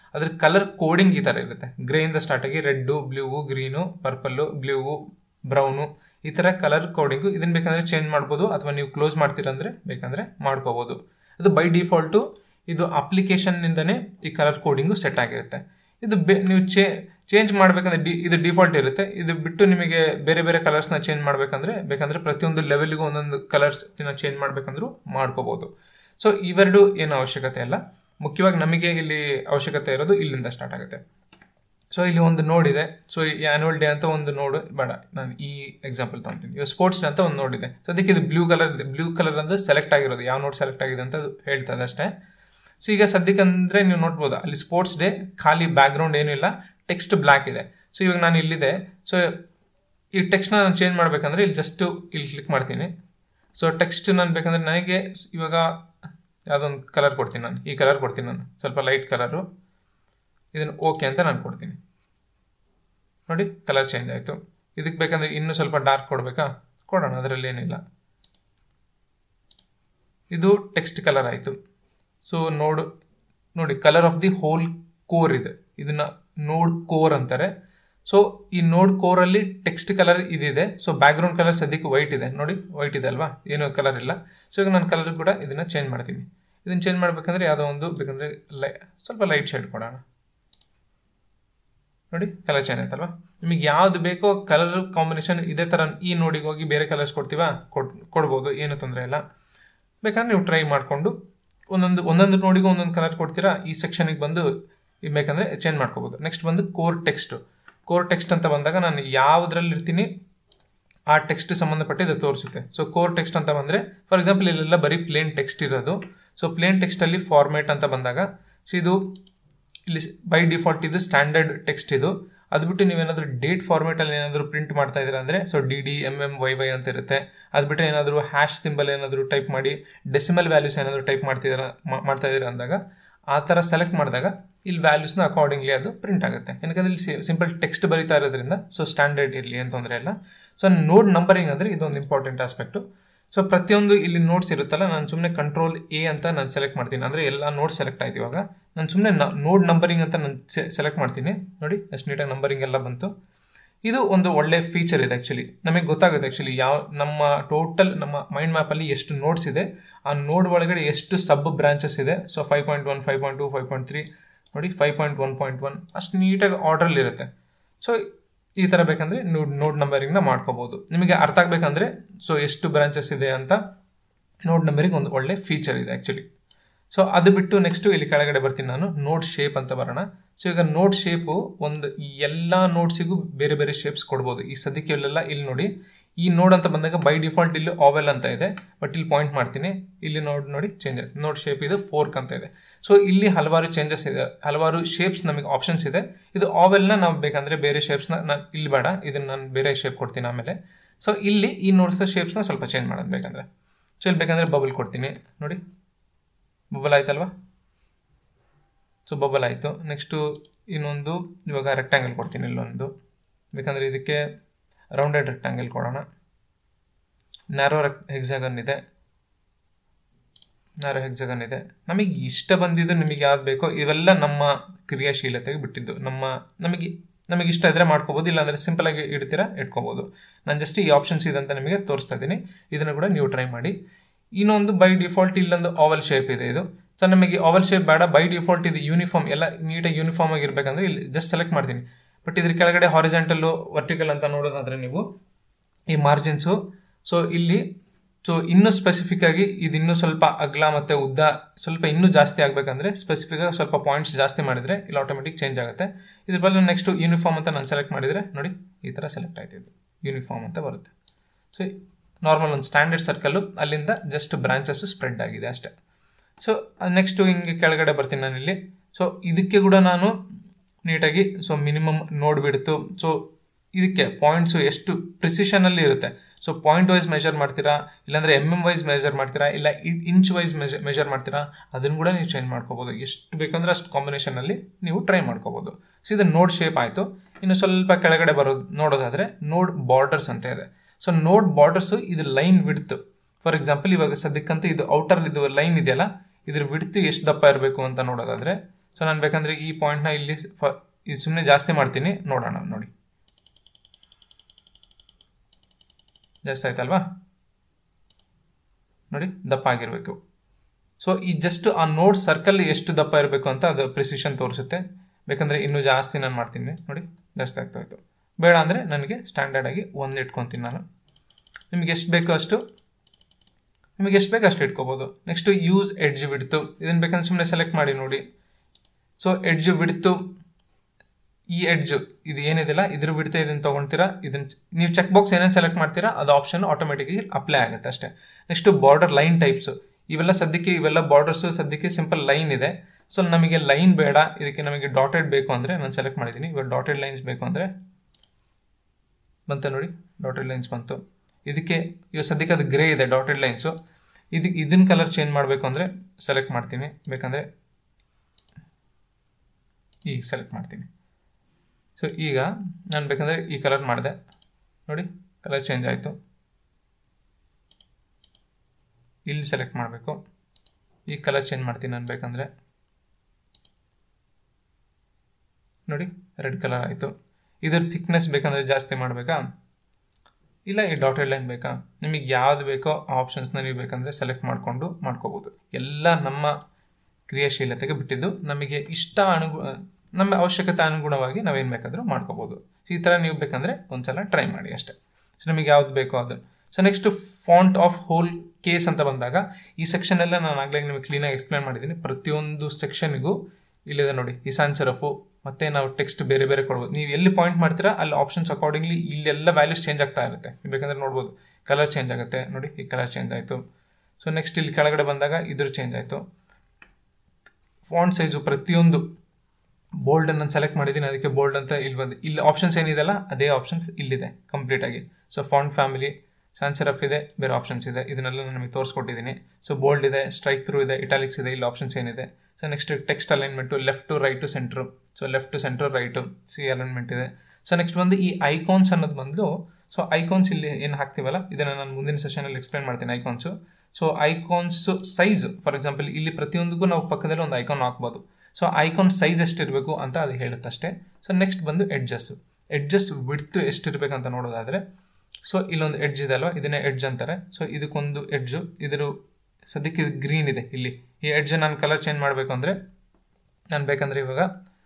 ಅದ್ರ ಕಲರ್ ಕೋಡಿಂಗ್ ಈ ಥರ ಇರುತ್ತೆ ಗ್ರೇಯಿಂದ ಸ್ಟಾರ್ಟ್ ಆಗಿ red blue green purple blue brown ಈ ಥರ ಕಲರ್ ಕೋಡಿಂಗು ಇದನ್ನ ಬೇಕಂದ್ರೆ ಚೇಂಜ್ ಮಾಡ್ಬೋದು ಅಥವಾ ನೀವು ಕ್ಲೋಸ್ ಮಾಡ್ತೀರಂದ್ರೆ ಬೇಕಂದ್ರೆ ಮಾಡ್ಕೋಬೋದು ಅದು ಬೈ ಡಿಫಾಲ್ಟು ಇದು ಅಪ್ಲಿಕೇಶನ್ನಿಂದನೇ ಈ ಕಲರ್ ಕೋಡಿಂಗು ಸೆಟ್ ಆಗಿರುತ್ತೆ ಇದು ಬೆ ನೀವು ಚೇ ಚೇಂಜ್ ಮಾಡಬೇಕಂದ್ರೆ ಡಿ ಇದು ಡಿಫಾಲ್ಟ್ ಇರುತ್ತೆ ಇದು ಬಿಟ್ಟು ನಿಮಗೆ ಬೇರೆ ಬೇರೆ ಕಲರ್ಸ್ನ ಚೇಂಜ್ ಮಾಡಬೇಕಂದ್ರೆ ಬೇಕಂದ್ರೆ ಪ್ರತಿಯೊಂದು ಲೆವೆಲ್ಗೂ ಒಂದೊಂದು ಕಲರ್ಸ್ ಚೇಂಜ್ ಮಾಡ್ಬೇಕಂದ್ರೂ ಮಾಡ್ಕೋಬೋದು ಸೊ ಇವೆರಡು ಏನು ಅವಶ್ಯಕತೆ ಇಲ್ಲ ಮುಖ್ಯವಾಗಿ ನಮಗೆ ಇಲ್ಲಿ ಅವಶ್ಯಕತೆ ಇರೋದು ಇಲ್ಲಿಂದ ಸ್ಟಾರ್ಟ್ ಆಗುತ್ತೆ ಸೊ ಇಲ್ಲಿ ಒಂದು ನೋಡ್ ಇದೆ ಸೊ ಈ ಆ್ಯನ್ಯುವಲ್ ಡೇ ಅಂತ ಒಂದು ನೋಡು ಬೇಡ ನಾನು ಈ ಎಕ್ಸಾಂಪಲ್ ತೊಗೊತೀನಿ ಇವಾಗ ಸ್ಪೋರ್ಟ್ಸ್ ಅಂತ ಒಂದು ನೋಡ್ ಇದೆ ಸದ್ಯಕ್ಕೆ ಇದು ಬ್ಲೂ ಕಲರ್ ಇದೆ ಬ್ಲೂ ಕಲರ್ ಅಂದ್ರೆ ಸೆಲೆಕ್ಟ್ ಆಗಿರೋದು ಯಾವ ನೋಡ್ ಸೆಲೆಕ್ಟ್ ಆಗಿದೆ ಅಂತ ಹೇಳ್ತದೆ ಅಷ್ಟೇ ಸೊ ಈಗ ಸದ್ಯಕ್ಕೆ ಅಂದರೆ ನೀವು ನೋಡ್ಬೋದು ಅಲ್ಲಿ ಸ್ಪೋರ್ಟ್ಸ್ ಡೇ ಖಾಲಿ ಬ್ಯಾಕ್ಗ್ರೌಂಡ್ ಏನೂ ಇಲ್ಲ ಟೆಕ್ಸ್ಟ್ ಬ್ಲ್ಯಾಕ್ ಇದೆ ಸೊ ಇವಾಗ ನಾನು ಇಲ್ಲಿದೆ ಸೊ ಈ ಟೆಕ್ಸ್ಟ್ನ ನಾನು ಚೇಂಜ್ ಮಾಡಬೇಕಂದ್ರೆ ಇಲ್ಲಿ ಜಸ್ಟು ಇಲ್ಲಿ ಕ್ಲಿಕ್ ಮಾಡ್ತೀನಿ ಸೊ ಟೆಕ್ಸ್ಟ್ ನಾನು ಬೇಕಂದ್ರೆ ನನಗೆ ಇವಾಗ ಯಾವುದೊಂದು ಕಲರ್ ಕೊಡ್ತೀನಿ ನಾನು ಈ ಕಲರ್ ಕೊಡ್ತೀನಿ ನಾನು ಸ್ವಲ್ಪ ಲೈಟ್ ಕಲರು ಇದನ್ನು ಓಕೆ ಅಂತ ನಾನು ಕೊಡ್ತೀನಿ ನೋಡಿ ಕಲರ್ ಚೇಂಜ್ ಆಯಿತು ಇದಕ್ಕೆ ಬೇಕಂದ್ರೆ ಇನ್ನೂ ಸ್ವಲ್ಪ ಡಾರ್ಕ್ ಕೊಡಬೇಕಾ ಕೊಡೋಣ ಅದರಲ್ಲಿ ಏನಿಲ್ಲ ಇದು ಟೆಕ್ಸ್ಟ್ ಕಲರ್ ಆಯಿತು ಸೊ ನೋಡು ನೋಡಿ colour of the whole core ಇದೆ ಇದನ್ನ ನೋಡ್ ಕೋರ್ ಅಂತಾರೆ ಸೊ ಈ ನೋಡ್ ಕೋರಲ್ಲಿ ಟೆಕ್ಸ್ಟ್ ಕಲರ್ ಇದಿದೆ ಸೊ ಬ್ಯಾಕ್ಗ್ರೌಂಡ್ ಕಲರ್ ಸದ್ಯಕ್ಕೆ ವೈಟ್ ಇದೆ ನೋಡಿ ವೈಟ್ ಇದೆ ಅಲ್ವಾ ಏನೂ ಕಲರ್ ಇಲ್ಲ ಸೊ ಈಗ ನಾನು ಕಲರ್ ಕೂಡ ಇದನ್ನು ಚೇಂಜ್ ಮಾಡ್ತೀನಿ ಇದನ್ನು ಚೇಂಜ್ ಮಾಡಬೇಕಂದ್ರೆ ಯಾವುದೋ ಒಂದು ಬೇಕಂದರೆ ಲೈ ಸ್ವಲ್ಪ ಲೈಟ್ ಶೇಡ್ ಕೊಡೋಣ ನೋಡಿ ಕಲರ್ ಚೇಂಜ್ ಆಯ್ತಲ್ವಾ ನಿಮಗೆ ಯಾವ್ದು ಬೇಕೋ ಕಲರ್ ಕಾಂಬಿನೇಷನ್ ಇದೇ ಥರ ಈ ನೋಡಿಗೆ ಹೋಗಿ ಬೇರೆ ಕಲರ್ಸ್ ಕೊಡ್ತೀವಾ ಕೊಡ್ ಕೊಡ್ಬೋದು ಏನು ತೊಂದರೆ ಇಲ್ಲ ಬೇಕಂದ್ರೆ ನೀವು ಟ್ರೈ ಮಾಡಿಕೊಂಡು ಒಂದೊಂದು ಒಂದೊಂದು ನೋಡಿಗೂ ಒಂದೊಂದು ಕಲರ್ ಕೊಡ್ತೀರಾ ಈ ಸೆಕ್ಷನಿಗೆ ಬಂದು ಈಗ ಬೇಕಂದರೆ ಚೇಂಜ್ ಮಾಡ್ಕೋಬೋದು ನೆಕ್ಸ್ಟ್ ಬಂದು ಕೋರ್ ಟೆಕ್ಸ್ಟ್ ಕೋರ್ ಟೆಕ್ಸ್ಟ್ ಅಂತ ಬಂದಾಗ ನಾನು ಯಾವುದ್ರಲ್ಲಿ ಇರ್ತೀನಿ ಆ ಟೆಕ್ಸ್ಟ್ ಸಂಬಂಧಪಟ್ಟಿದ್ದು ತೋರಿಸುತ್ತೆ ಸೊ ಕೋರ್ ಟೆಕ್ಸ್ಟ್ ಅಂತ ಬಂದರೆ ಫಾರ್ ಎಕ್ಸಾಂಪಲ್ ಇಲ್ಲೆಲ್ಲ ಬರೀ ಪ್ಲೇನ್ ಟೆಕ್ಸ್ಟ್ ಇರೋದು ಸೊ ಪ್ಲೇನ್ ಟೆಕ್ಸ್ಟಲ್ಲಿ ಫಾರ್ಮೇಟ್ ಅಂತ ಬಂದಾಗ ಸೊ ಇದು ಇಲ್ಲಿ ಬೈ ಡಿಫಾಲ್ಟ್ ಇದು ಸ್ಟ್ಯಾಂಡರ್ಡ್ ಟೆಕ್ಸ್ಟ್ ಇದು ಅದು ಬಿಟ್ಟು ನೀವೇನಾದರೂ ಡೇಟ್ ಫಾರ್ಮೇಟಲ್ಲಿ ಏನಾದರೂ ಪ್ರಿಂಟ್ ಮಾಡ್ತಾ ಇದ್ದೀರಾ ಅಂದರೆ so D D M M Y Y ಅಂತ ಇರುತ್ತೆ ಅದು ಬಿಟ್ಟು ಏನಾದರೂ ಹ್ಯಾಶ್ ಸಿಂಬಲ್ ಏನಾದರೂ ಟೈಪ್ ಮಾಡಿ ಡೆಸಿಮಲ್ ವ್ಯಾಲ್ಯೂಸ್ ಏನಾದರೂ ಟೈಪ್ ಮಾಡ್ತಿದ್ದೀರಾ ಮಾಡ್ತಾ ಇದ್ದೀರಾ ಅಂದಾಗ ಆ ಥರ ಸೆಲೆಕ್ಟ್ ಮಾಡಿದಾಗ ಇಲ್ಲಿ ವ್ಯಾಲ್ಯೂಸ್ನ ಅಕಾರ್ಡಿಂಗ್ಲಿ ಅದು ಪ್ರಿಂಟ್ ಆಗುತ್ತೆ ಯಾಕಂದ್ರೆ ಇಲ್ಲಿ ಸಿಂಪಲ್ ಟೆಕ್ಸ್ಟ್ ಬರೀತಾ ಇರೋದ್ರಿಂದ ಸೊ ಸ್ಟ್ಯಾಂಡರ್ಡ್ ಇರಲಿ ಏನು ತೊಂದರೆ ಇಲ್ಲ ಸೊ ನೋಡ್ ನಂಬರಿಂಗ್ ಅಂದರೆ ಇದೊಂದು ಇಂಪಾರ್ಟೆಂಟ್ ಆಸ್ಪೆಕ್ಟು ಸೊ ಪ್ರತಿಯೊಂದು ಇಲ್ಲಿ ನೋಟ್ಸ್ ಇರುತ್ತಲ್ಲ ನಾನು ಸುಮ್ಮನೆ ಕಂಟ್ರೋಲ್ ಎ ಅಂತ ನಾನು ಸೆಲೆಕ್ಟ್ ಮಾಡ್ತೀನಿ ಅಂದರೆ ಎಲ್ಲ ನೋಟ್ಸ್ ಸೆಲೆಕ್ಟ್ ಆಯ್ತು ಇವಾಗ ನಾನು ಸುಮ್ಮನೆ ನೋಡ್ ನಂಬರಿಂಗ್ ಅಂತ ನಾನು ಸೆಲೆಕ್ಟ್ ಮಾಡ್ತೀನಿ ನೋಡಿ ಎಷ್ಟು ನೀಟಾಗಿ ನಂಬರಿಂಗ್ ಎಲ್ಲ ಬಂತು ಇದು ಒಂದು ಒಳ್ಳೆ ಫೀಚರ್ ಇದೆ ಆ್ಯಕ್ಚುಲಿ ನಮಗೆ ಗೊತ್ತಾಗುತ್ತೆ ಆ್ಯಕ್ಚುಲಿ ಯಾವ ನಮ್ಮ ಟೋಟಲ್ ನಮ್ಮ ಮೈಂಡ್ ಮ್ಯಾಪಲ್ಲಿ ಎಷ್ಟು ನೋಟ್ಸ್ ಇದೆ ಆ ನೋಡ್ ಒಳಗಡೆ ಎಷ್ಟು ಸಬ್ ಬ್ರಾಂಚಸ್ ಇದೆ so five point one five point two five point three ನೋಡಿ five point one point one ಅಷ್ಟು ನೀಟಾಗಿ ಆರ್ಡ್ರಲ್ಲಿ ಇರುತ್ತೆ ಸೊ ಈ ಥರ ಬೇಕಂದರೆ ನೋಡ್ ನೋಡ್ ನಂಬರಿಂಗ್ನ ಮಾಡ್ಕೋಬೋದು ನಿಮಗೆ ಅರ್ಥ ಆಗಬೇಕಂದ್ರೆ ಸೊ ಎಷ್ಟು ಬ್ರಾಂಚಸ್ ಇದೆ ಅಂತ ನೋಡ್ ನಂಬರಿಂಗ್ ಒಂದು ಒಳ್ಳೆ ಫೀಚರ್ ಇದೆ ಆ್ಯಕ್ಚುಲಿ ಸೊ ಅದು ಬಿಟ್ಟು ನೆಕ್ಸ್ಟು ಇಲ್ಲಿ ಕೆಳಗಡೆ ಬರ್ತೀನಿ ನಾನು ನೋಟ್ ಶೇಪ್ ಅಂತ ಬರೋಣ ಸೊ ಈಗ ನೋಟ್ ಶೇಪು ಒಂದು ಎಲ್ಲ ನೋಟ್ಸಿಗೂ ಬೇರೆ ಬೇರೆ ಶೇಪ್ಸ್ ಕೊಡ್ಬೋದು ಈ ಸದ್ಯಕ್ಕೆ ಇಲ್ಲೆಲ್ಲ ಇಲ್ಲಿ ನೋಡಿ ಈ ನೋಡ್ ಅಂತ ಬಂದಾಗ ಬೈ ಡಿಫಾಲ್ಟ್ ಇಲ್ಲಿ ಆವೆಲ್ ಅಂತ ಇದೆ ಬಟ್ ಇಲ್ಲಿ ಪಾಯಿಂಟ್ ಮಾಡ್ತೀನಿ ಇಲ್ಲಿ ನೋಡ್ ನೋಡಿ ಚೇಂಜ್ ಆಯ್ತು ನೋಟ್ ಶೇಪ್ ಇದು ಫೋರ್ಕ್ ಅಂತ ಇದೆ ಸೊ ಇಲ್ಲಿ ಹಲವಾರು ಚೇಂಜಸ್ ಇದೆ ಹಲವಾರು ಶೇಪ್ಸ್ ನಮಗೆ ಆಪ್ಷನ್ಸ್ ಇದೆ ಇದು ಆವೆಲ್ನ ನಾವು ಬೇಕಂದ್ರೆ ಬೇರೆ ಶೇಪ್ಸ್ನ ನಾನು ಇಲ್ಲಿ ಬೇಡ ಇದನ್ನ ನಾನು ಬೇರೆ ಶೇಪ್ ಕೊಡ್ತೀನಿ ಆಮೇಲೆ ಸೊ ಇಲ್ಲಿ ಈ ನೋಟ್ಸ್ ಶೇಪ್ಸ್ನ ಸ್ವಲ್ಪ ಚೇಂಜ್ ಮಾಡೋದು ಬೇಕಂದ್ರೆ ಸೊ ಇಲ್ಲಿ ಬೇಕಂದ್ರೆ ಬಬಲ್ ಕೊಡ್ತೀನಿ ನೋಡಿ ಬಬಲ್ ಆಯ್ತಲ್ವಾ ಸೊ ಬಬಲ್ ಆಯಿತು ನೆಕ್ಸ್ಟು ಇನ್ನೊಂದು ಇವಾಗ ರೆಕ್ಟ್ಯಾಂಗಲ್ ಕೊಡ್ತೀನಿ ಇಲ್ಲೊಂದು ಬೇಕಂದರೆ ಇದಕ್ಕೆ ರೌಂಡೆಡ್ ರೆಕ್ಟ್ಯಾಂಗಲ್ ಕೊಡೋಣ ನ್ಯಾರೋ ರೆಕ್ ಹೆಕ್ಸಾಗನ್ ಇದೆ ನ್ಯಾರೋ ಹೆಕ್ಸಾಗನ್ ಇದೆ ನಮಗೆ ಇಷ್ಟ ಬಂದಿದ್ದು ನಿಮಗೆ ಯಾವ್ದು ಬೇಕೋ ಇವೆಲ್ಲ ನಮ್ಮ ಕ್ರಿಯಾಶೀಲತೆಗೆ ಬಿಟ್ಟಿದ್ದು ನಮ್ಮ ನಮಗೆ ನಮಗೆ ಇಷ್ಟ ಇದ್ರೆ ಮಾಡ್ಕೋಬೋದು ಇಲ್ಲಾಂದರೆ ಸಿಂಪಲಾಗಿ ಇಡ್ತೀರಾ ಇಟ್ಕೋಬೋದು ನಾನು ಜಸ್ಟ್ ಈ ಆಪ್ಷನ್ಸ್ ಇದೆ ಅಂತ ನಿಮಗೆ ತೋರಿಸ್ತಾ ಇದ್ದೀನಿ ಇದನ್ನು ಕೂಡ ನೀವು ಟ್ರೈ ಮಾಡಿ ಇನ್ನೊಂದು ಬೈ ಡಿಫಾಲ್ಟ್ ಇಲ್ಲೊಂದು ಆವಲ್ ಶೇಪ್ ಇದೆ ಇದು ಸೊ ನಮಗೆ ಆವಲ್ ಶೇಪ್ ಬೇಡ ಬೈ ಡಿಫಾಲ್ಟ್ ಇದು ಯೂನಿಫಾರ್ಮ್ ಎಲ್ಲ ನೀಟಾಗಿ ಯೂನಿಫಾರ್ಮ್ ಆಗಿ ಇರಬೇಕಂದ್ರೆ ಇಲ್ಲಿ ಜಸ್ಟ್ ಸೆಲೆಕ್ಟ್ ಮಾಡ್ತೀನಿ ಬಟ್ ಇದ್ರ ಕೆಳಗಡೆ ಹಾರಿಜೆಂಟಲ್ಲು ವರ್ಟಿಕಲ್ ಅಂತ ನೋಡೋದಾದ್ರೆ ನೀವು ಈ ಮಾರ್ಜಿನ್ಸು ಸೊ ಇಲ್ಲಿ ಸೊ ಇನ್ನೂ ಸ್ಪೆಸಿಫಿಕ್ ಆಗಿ ಇದು ಇನ್ನೂ ಸ್ವಲ್ಪ ಅಗ್ಲ ಮತ್ತು ಉದ್ದ ಸ್ವಲ್ಪ ಇನ್ನೂ ಜಾಸ್ತಿ ಆಗಬೇಕಂದ್ರೆ ಸ್ಪೆಸಿಫಿಕ್ ಆಗಿ ಸ್ವಲ್ಪ ಪಾಯಿಂಟ್ಸ್ ಜಾಸ್ತಿ ಮಾಡಿದರೆ ಇಲ್ಲಿ ಆಟೋಮೆಟಿಕ್ ಚೇಂಜ್ ಆಗುತ್ತೆ ಇದ್ರ ಬದಲು ನೆಕ್ಸ್ಟ್ ಯೂನಿಫಾರ್ಮ್ ಅಂತ ನಾನು ಸೆಲೆಕ್ಟ್ ಮಾಡಿದರೆ ನೋಡಿ ಈ ಥರ ಸೆಲೆಕ್ಟ್ ಆಯ್ತಿದ್ದು ಯೂನಿಫಾರ್ಮ್ ಅಂತ ಬರುತ್ತೆ ಸೊ ನಾರ್ಮಲ್ ಒಂದು ಸ್ಟ್ಯಾಂಡರ್ಡ್ ಸರ್ಕಲ್ಲು ಅಲ್ಲಿಂದ ಜಸ್ಟ್ ಬ್ರಾಂಚಸ್ಸು ಸ್ಪ್ರೆಡ್ ಆಗಿದೆ ಅಷ್ಟೇ ಸೊ ನೆಕ್ಸ್ಟು ಹಿಂಗೆ ಕೆಳಗಡೆ ಬರ್ತೀನಿ ನಾನು ಇಲ್ಲಿ ಸೊ ಇದಕ್ಕೆ ಕೂಡ ನಾನು ನೀಟಾಗಿ ಸೊ ಮಿನಿಮಮ್ ನೋಡ್ಬಿಡ್ತು ಸೊ ಇದಕ್ಕೆ ಪಾಯಿಂಟ್ಸು ಎಷ್ಟು ಪ್ರಿಸಿಷನಲ್ಲಿ ಇರುತ್ತೆ ಸೊ ಪಾಯಿಂಟ್ ವೈಸ್ ಮೆಷರ್ ಮಾಡ್ತೀರಾ ಇಲ್ಲಾಂದರೆ ಎಮ್ ಎಮ್ ವೈಸ್ ಮೆಷರ್ ಮಾಡ್ತೀರಾ ಇಲ್ಲ ಇಂಚ್ ವೈಸ್ ಮೆಜರ್ ಮೆಷರ್ ಮಾಡ್ತೀರಾ ಅದನ್ನು ಕೂಡ ನೀವು ಚೇಂಜ್ ಮಾಡ್ಕೋಬೋದು ಎಷ್ಟು ಬೇಕಂದ್ರೆ ಅಷ್ಟು ಕಾಂಬಿನೇಷನಲ್ಲಿ ನೀವು ಟ್ರೈ ಮಾಡ್ಕೋಬೋದು ಸೊ ಇದು ನೋಡ್ ಶೇಪ್ ಆಯಿತು ಇನ್ನು ಸ್ವಲ್ಪ ಕೆಳಗಡೆ ಬರೋದು ನೋಡೋದಾದರೆ ನೋಡ್ ಬಾರ್ಡರ್ಸ್ ಅಂತ ಇದೆ ಸೊ ನೋಡ್ ಬಾರ್ಡರ್ಸು ಇದು ಲೈನ್ ವಿಡ್ತು ಫಾರ್ ಎಕ್ಸಾಂಪಲ್ ಇವಾಗ ಸದ್ಯಕ್ಕಂತೂ ಇದು ಔಟರ್ ಇದು ಲೈನ್ ಇದೆಯಲ್ಲ ಇದ್ರ ವಿಡ್ತು ಎಷ್ಟು ದಪ್ಪ ಇರಬೇಕು ಅಂತ ನೋಡೋದಾದರೆ ಸೊ ಸೊ ನಾನು ಬೇಕಂದ್ರೆ ಈ ಪಾಯಿಂಟ್ನ ಇಲ್ಲಿ ಫ ಇದು ಸುಮ್ಮನೆ ಜಾಸ್ತಿ ಮಾಡ್ತೀನಿ ನೋಡೋಣ ನೋಡಿ ಜಾಸ್ತಿ ಆಯ್ತಲ್ವಾ ನೋಡಿ ದಪ್ಪ ಆಗಿರಬೇಕು ಸೊ ಈ ಜಸ್ಟ್ ಆ ನೋಡ್ ಸರ್ಕಲ್ ಎಷ್ಟು ದಪ್ಪ ಇರಬೇಕು ಅಂತ ಅದು ಪ್ರಿಸಿಷನ್ ತೋರಿಸುತ್ತೆ ಬೇಕಂದರೆ ಇನ್ನೂ ಜಾಸ್ತಿ ನಾನು ಮಾಡ್ತೀನಿ ನೋಡಿ ಜಾಸ್ತಿ ಆಗ್ತಾ ಹೋಯ್ತು ಬೇಡ ಅಂದರೆ ನನಗೆ ಸ್ಟ್ಯಾಂಡರ್ಡ್ ಆಗಿ ಒಂದು ಇಟ್ಕೊತೀನಿ ನಾನು ನಿಮಗೆ ಎಷ್ಟು ಬೇಕೋ ಅಷ್ಟು ನಿಮಗೆ ಎಷ್ಟು ಬೇಕು ಅಷ್ಟು ಇಟ್ಕೋಬೋದು ನೆಕ್ಸ್ಟು ಯೂಸ್ ಎಡ್ಜ್ ಬಿಡ್ತು ಇದನ್ನು ಬೇಕಂದ್ರೆ ಸುಮ್ಮನೆ ಸೆಲೆಕ್ಟ್ ಮಾಡಿ ನೋಡಿ ಸೊ ಎಡ್ಜ್ ಬಿಡ್ತು ಈ ಎಡ್ಜ್ ಇದು ಏನಿದೆಲ್ಲ ಇದ್ರ ಬಿಡ್ತಾ ಇದನ್ನು ತೊಗೊಳ್ತೀರಾ ಇದನ್ನ ನೀವು ಚೆಕ್ ಬಾಕ್ಸ್ ಏನೇನು ಸೆಲೆಕ್ಟ್ ಮಾಡ್ತೀರಾ ಅದು ಆಪ್ಷನ್ ಆಟೋಮೆಟಿಕ್ಲಿ ಅಪ್ಲೈ ಆಗುತ್ತೆ ಅಷ್ಟೇ ನೆಕ್ಸ್ಟು ಬಾರ್ಡರ್ ಲೈನ್ ಟೈಪ್ಸು ಇವೆಲ್ಲ ಸದ್ಯಕ್ಕೆ ಇವೆಲ್ಲ ಬಾರ್ಡರ್ಸು ಸದ್ಯಕ್ಕೆ ಸಿಂಪಲ್ ಲೈನ್ ಇದೆ ಸೊ ನಮಗೆ ಲೈನ್ ಬೇಡ ಇದಕ್ಕೆ ನಮಗೆ ಡಾಟೆಡ್ ಬೇಕು ಅಂದರೆ ನಾನು ಸೆಲೆಕ್ಟ್ ಮಾಡಿದ್ದೀನಿ ಇವಾಗ ಡಾಟೆಡ್ ಲೈನ್ಸ್ ಬೇಕು ಅಂದರೆ ಬಂತ ನೋಡಿ ಡಾಟೆಡ್ ಲೈನ್ಸ್ ಬಂತು ಇದಕ್ಕೆ ಇವಾಗ ಸದ್ಯಕ್ಕೆ ಅದು ಗ್ರೇ ಇದೆ ಡಾಟೆಡ್ ಲೈನ್ಸು ಇದಕ್ಕೆ ಇದನ್ನ ಕಲರ್ ಚೇಂಜ್ ಮಾಡಬೇಕು ಅಂದರೆ ಸೆಲೆಕ್ಟ್ ಮಾಡ್ತೀನಿ ಬೇಕಂದರೆ ಈಗ ಸೆಲೆಕ್ಟ್ ಮಾಡ್ತೀನಿ ಸೊ ಈಗ ನಾನು ಬೇಕಂದರೆ ಈ ಕಲರ್ ಮಾಡಿದೆ ನೋಡಿ ಕಲರ್ ಚೇಂಜ್ ಆಯಿತು ಇಲ್ಲಿ ಸೆಲೆಕ್ಟ್ ಮಾಡಬೇಕು ಈ ಕಲರ್ ಚೇಂಜ್ ಮಾಡ್ತೀನಿ ನಾನು ಬೇಕಂದರೆ ನೋಡಿ ರೆಡ್ ಕಲರ್ ಆಯಿತು ಇದ್ರ ಥಿಕ್ನೆಸ್ ಬೇಕಂದರೆ ಜಾಸ್ತಿ ಮಾಡಬೇಕಾ ಇಲ್ಲ ಈ ಡಾಟೆಡ್ ಲೈನ್ ಬೇಕಾ ನಿಮಗೆ ಯಾವ್ದು ಬೇಕೋ ಆ ಆಪ್ಷನ್ಸ್ನ ನೀವು ಬೇಕಂದರೆ ಸೆಲೆಕ್ಟ್ ಮಾಡಿಕೊಂಡು ಮಾಡ್ಕೋಬೋದು ಎಲ್ಲ ನಮ್ಮ ಕ್ರಿಯಾಶೀಲತೆಗೆ ಬಿಟ್ಟಿದ್ದು ನಮಗೆ ಇಷ್ಟ ಅನುಗು ನಮ್ಮ ಅವಶ್ಯಕತೆ ಅನುಗುಣವಾಗಿ ನಾವೇನು ಬೇಕಾದರೂ ಮಾಡ್ಕೋಬೋದು ಈ ಥರ ನೀವು ಬೇಕಂದರೆ ಒಂದ್ಸಲ ಟ್ರೈ ಮಾಡಿ ಅಷ್ಟೇ ಸೊ ನಮಗೆ ಯಾವ್ದು ಬೇಕೋ ಅದು so next font of whole case ಅಂತ ಬಂದಾಗ ಈ ಸೆಕ್ಷನ್ ಎಲ್ಲ ನಾನು ಆಗಲೇ ನಿಮಗೆ ಕ್ಲೀನಾಗಿ ಎಕ್ಸ್ಪ್ಲೇನ್ ಮಾಡಿದ್ದೀನಿ ಪ್ರತಿಯೊಂದು ಸೆಕ್ಷನ್ಗೂ ಇಲ್ಲಿದೆ ನೋಡಿ ಇಸಾನ್ ಸರಫು ಮತ್ತೆ ನಾವು ಟೆಕ್ಸ್ಟ್ ಬೇರೆ ಬೇರೆ ಕೊಡ್ಬೋದು ನೀವು ಎಲ್ಲಿ ಪಾಯಿಂಟ್ ಮಾಡ್ತೀರಾ ಅಲ್ಲಿ ಆಪ್ಷನ್ಸ್ ಅಕಾರ್ಡಿಂಗ್ಲಿ ಇಲ್ಲೆಲ್ಲ ವ್ಯಾಲ್ಯೂಸ್ ಚೇಂಜ್ ಆಗ್ತಾ ಇರುತ್ತೆ ನೀವು ಬೇಕಂದ್ರೆ ನೋಡ್ಬೋದು ಕಲರ್ ಚೇಂಜ್ ಆಗುತ್ತೆ ನೋಡಿ ಈ ಕಲರ್ ಚೇಂಜ್ ಆಯಿತು ಸೊ ನೆಕ್ಸ್ಟ್ ಇಲ್ಲಿ ಕೆಳಗಡೆ ಬಂದಾಗ ಇದ್ರ ಚೇಂಜ್ ಆಯಿತು ಫಾಂಟ್ ಸೈಜು ಪ್ರತಿಯೊಂದು ಬೋಲ್ಡ್ ನಾನು ಸೆಲೆಕ್ಟ್ ಮಾಡಿದ್ದೀನಿ ಅದಕ್ಕೆ ಬೋಲ್ಡ್ ಅಂತ ಇಲ್ಲಿ ಬಂದು ಇಲ್ಲಿ ಆಪ್ಷನ್ಸ್ ಏನಿದೆಲ್ಲ ಅದೇ ಆಪ್ಷನ್ಸ್ ಇಲ್ಲಿದೆ ಕಂಪ್ಲೀಟಾಗಿ ಸೊ ಫಾಂಟ್ ಫ್ಯಾಮಿಲಿ ಸ್ಯಾನ್ಸರಫ್ ಇದೆ ಬೇರೆ ಆಪ್ಷನ್ಸ್ ಇದೆ ಇದನ್ನೆಲ್ಲ ನಾನು ನಿಮಗೆ ತೋರಿಸ್ಕೊಟ್ಟಿದ್ದೀನಿ ಸೊ ಬೋಲ್ಡ್ ಇದೆ ಸ್ಟ್ರೈಕ್ ಥ್ರೂ ಇದೆ ಇಟಾಲಿಕ್ಸ್ ಇದೆ ಇಲ್ಲಿ ಆಪ್ಷನ್ಸ್ ಏನಿದೆ so next text alignment left to right to centre so left to centre right see alignment ಇದೆ ಸೊ ನೆಕ್ಸ್ಟ್ ಬಂದು ಈ ಐಕಾನ್ಸ್ ಅನ್ನೋದು ಬಂದು ಸೊ ಐಕಾನ್ಸ್ ಇಲ್ಲಿ ಏನು ಹಾಕ್ತೀವಲ್ಲ ಇದನ್ನು ನಾನು ಮುಂದಿನ ಸೆಷನಲ್ಲಿ ಎಕ್ಸ್ಪ್ಲೇನ್ ಮಾಡ್ತೀನಿ icons so icons size for example ಇಲ್ಲಿ ಪ್ರತಿಯೊಂದಕ್ಕೂ ನಾವು ಪಕ್ಕದಲ್ಲಿ ಒಂದು ಐಕಾನ್ ಹಾಕ್ಬೋದು ಸೊ ಐಕಾನ್ ಸೈಜ್ ಎಷ್ಟಿರಬೇಕು ಅಂತ ಅದು ಹೇಳುತ್ತಷ್ಟೇ ಸೊ ನೆಕ್ಸ್ಟ್ ಬಂದು ಎಡ್ಜಸ್ ಎಡ್ಜಸ್ ವಿಡ್ತ್ ಎಷ್ಟಿರಬೇಕು ಅಂತ ನೋಡೋದಾದರೆ ಸೊ ಇಲ್ಲೊಂದು ಎಡ್ಜ್ ಇದೆ ಅಲ್ವಾ ಇದನ್ನೇ ಎಡ್ಜ್ ಅಂತಾರೆ ಸೊ ಇದಕ್ಕೊಂದು ಎಡ್ಜು ಇದ್ರ ಸದ್ಯಕ್ಕೆ ಇದು ಗ್ರೀನ್ ಇದೆ ಇಲ್ಲಿ ಈ ಎಡ್ಜ್ ನಾನು ಕಲರ್ ಚೇಂಜ್ ಮಾಡಬೇಕು ಅಂದರೆ ನಾನು ಬೇಕಂದರೆ ಇವಾಗ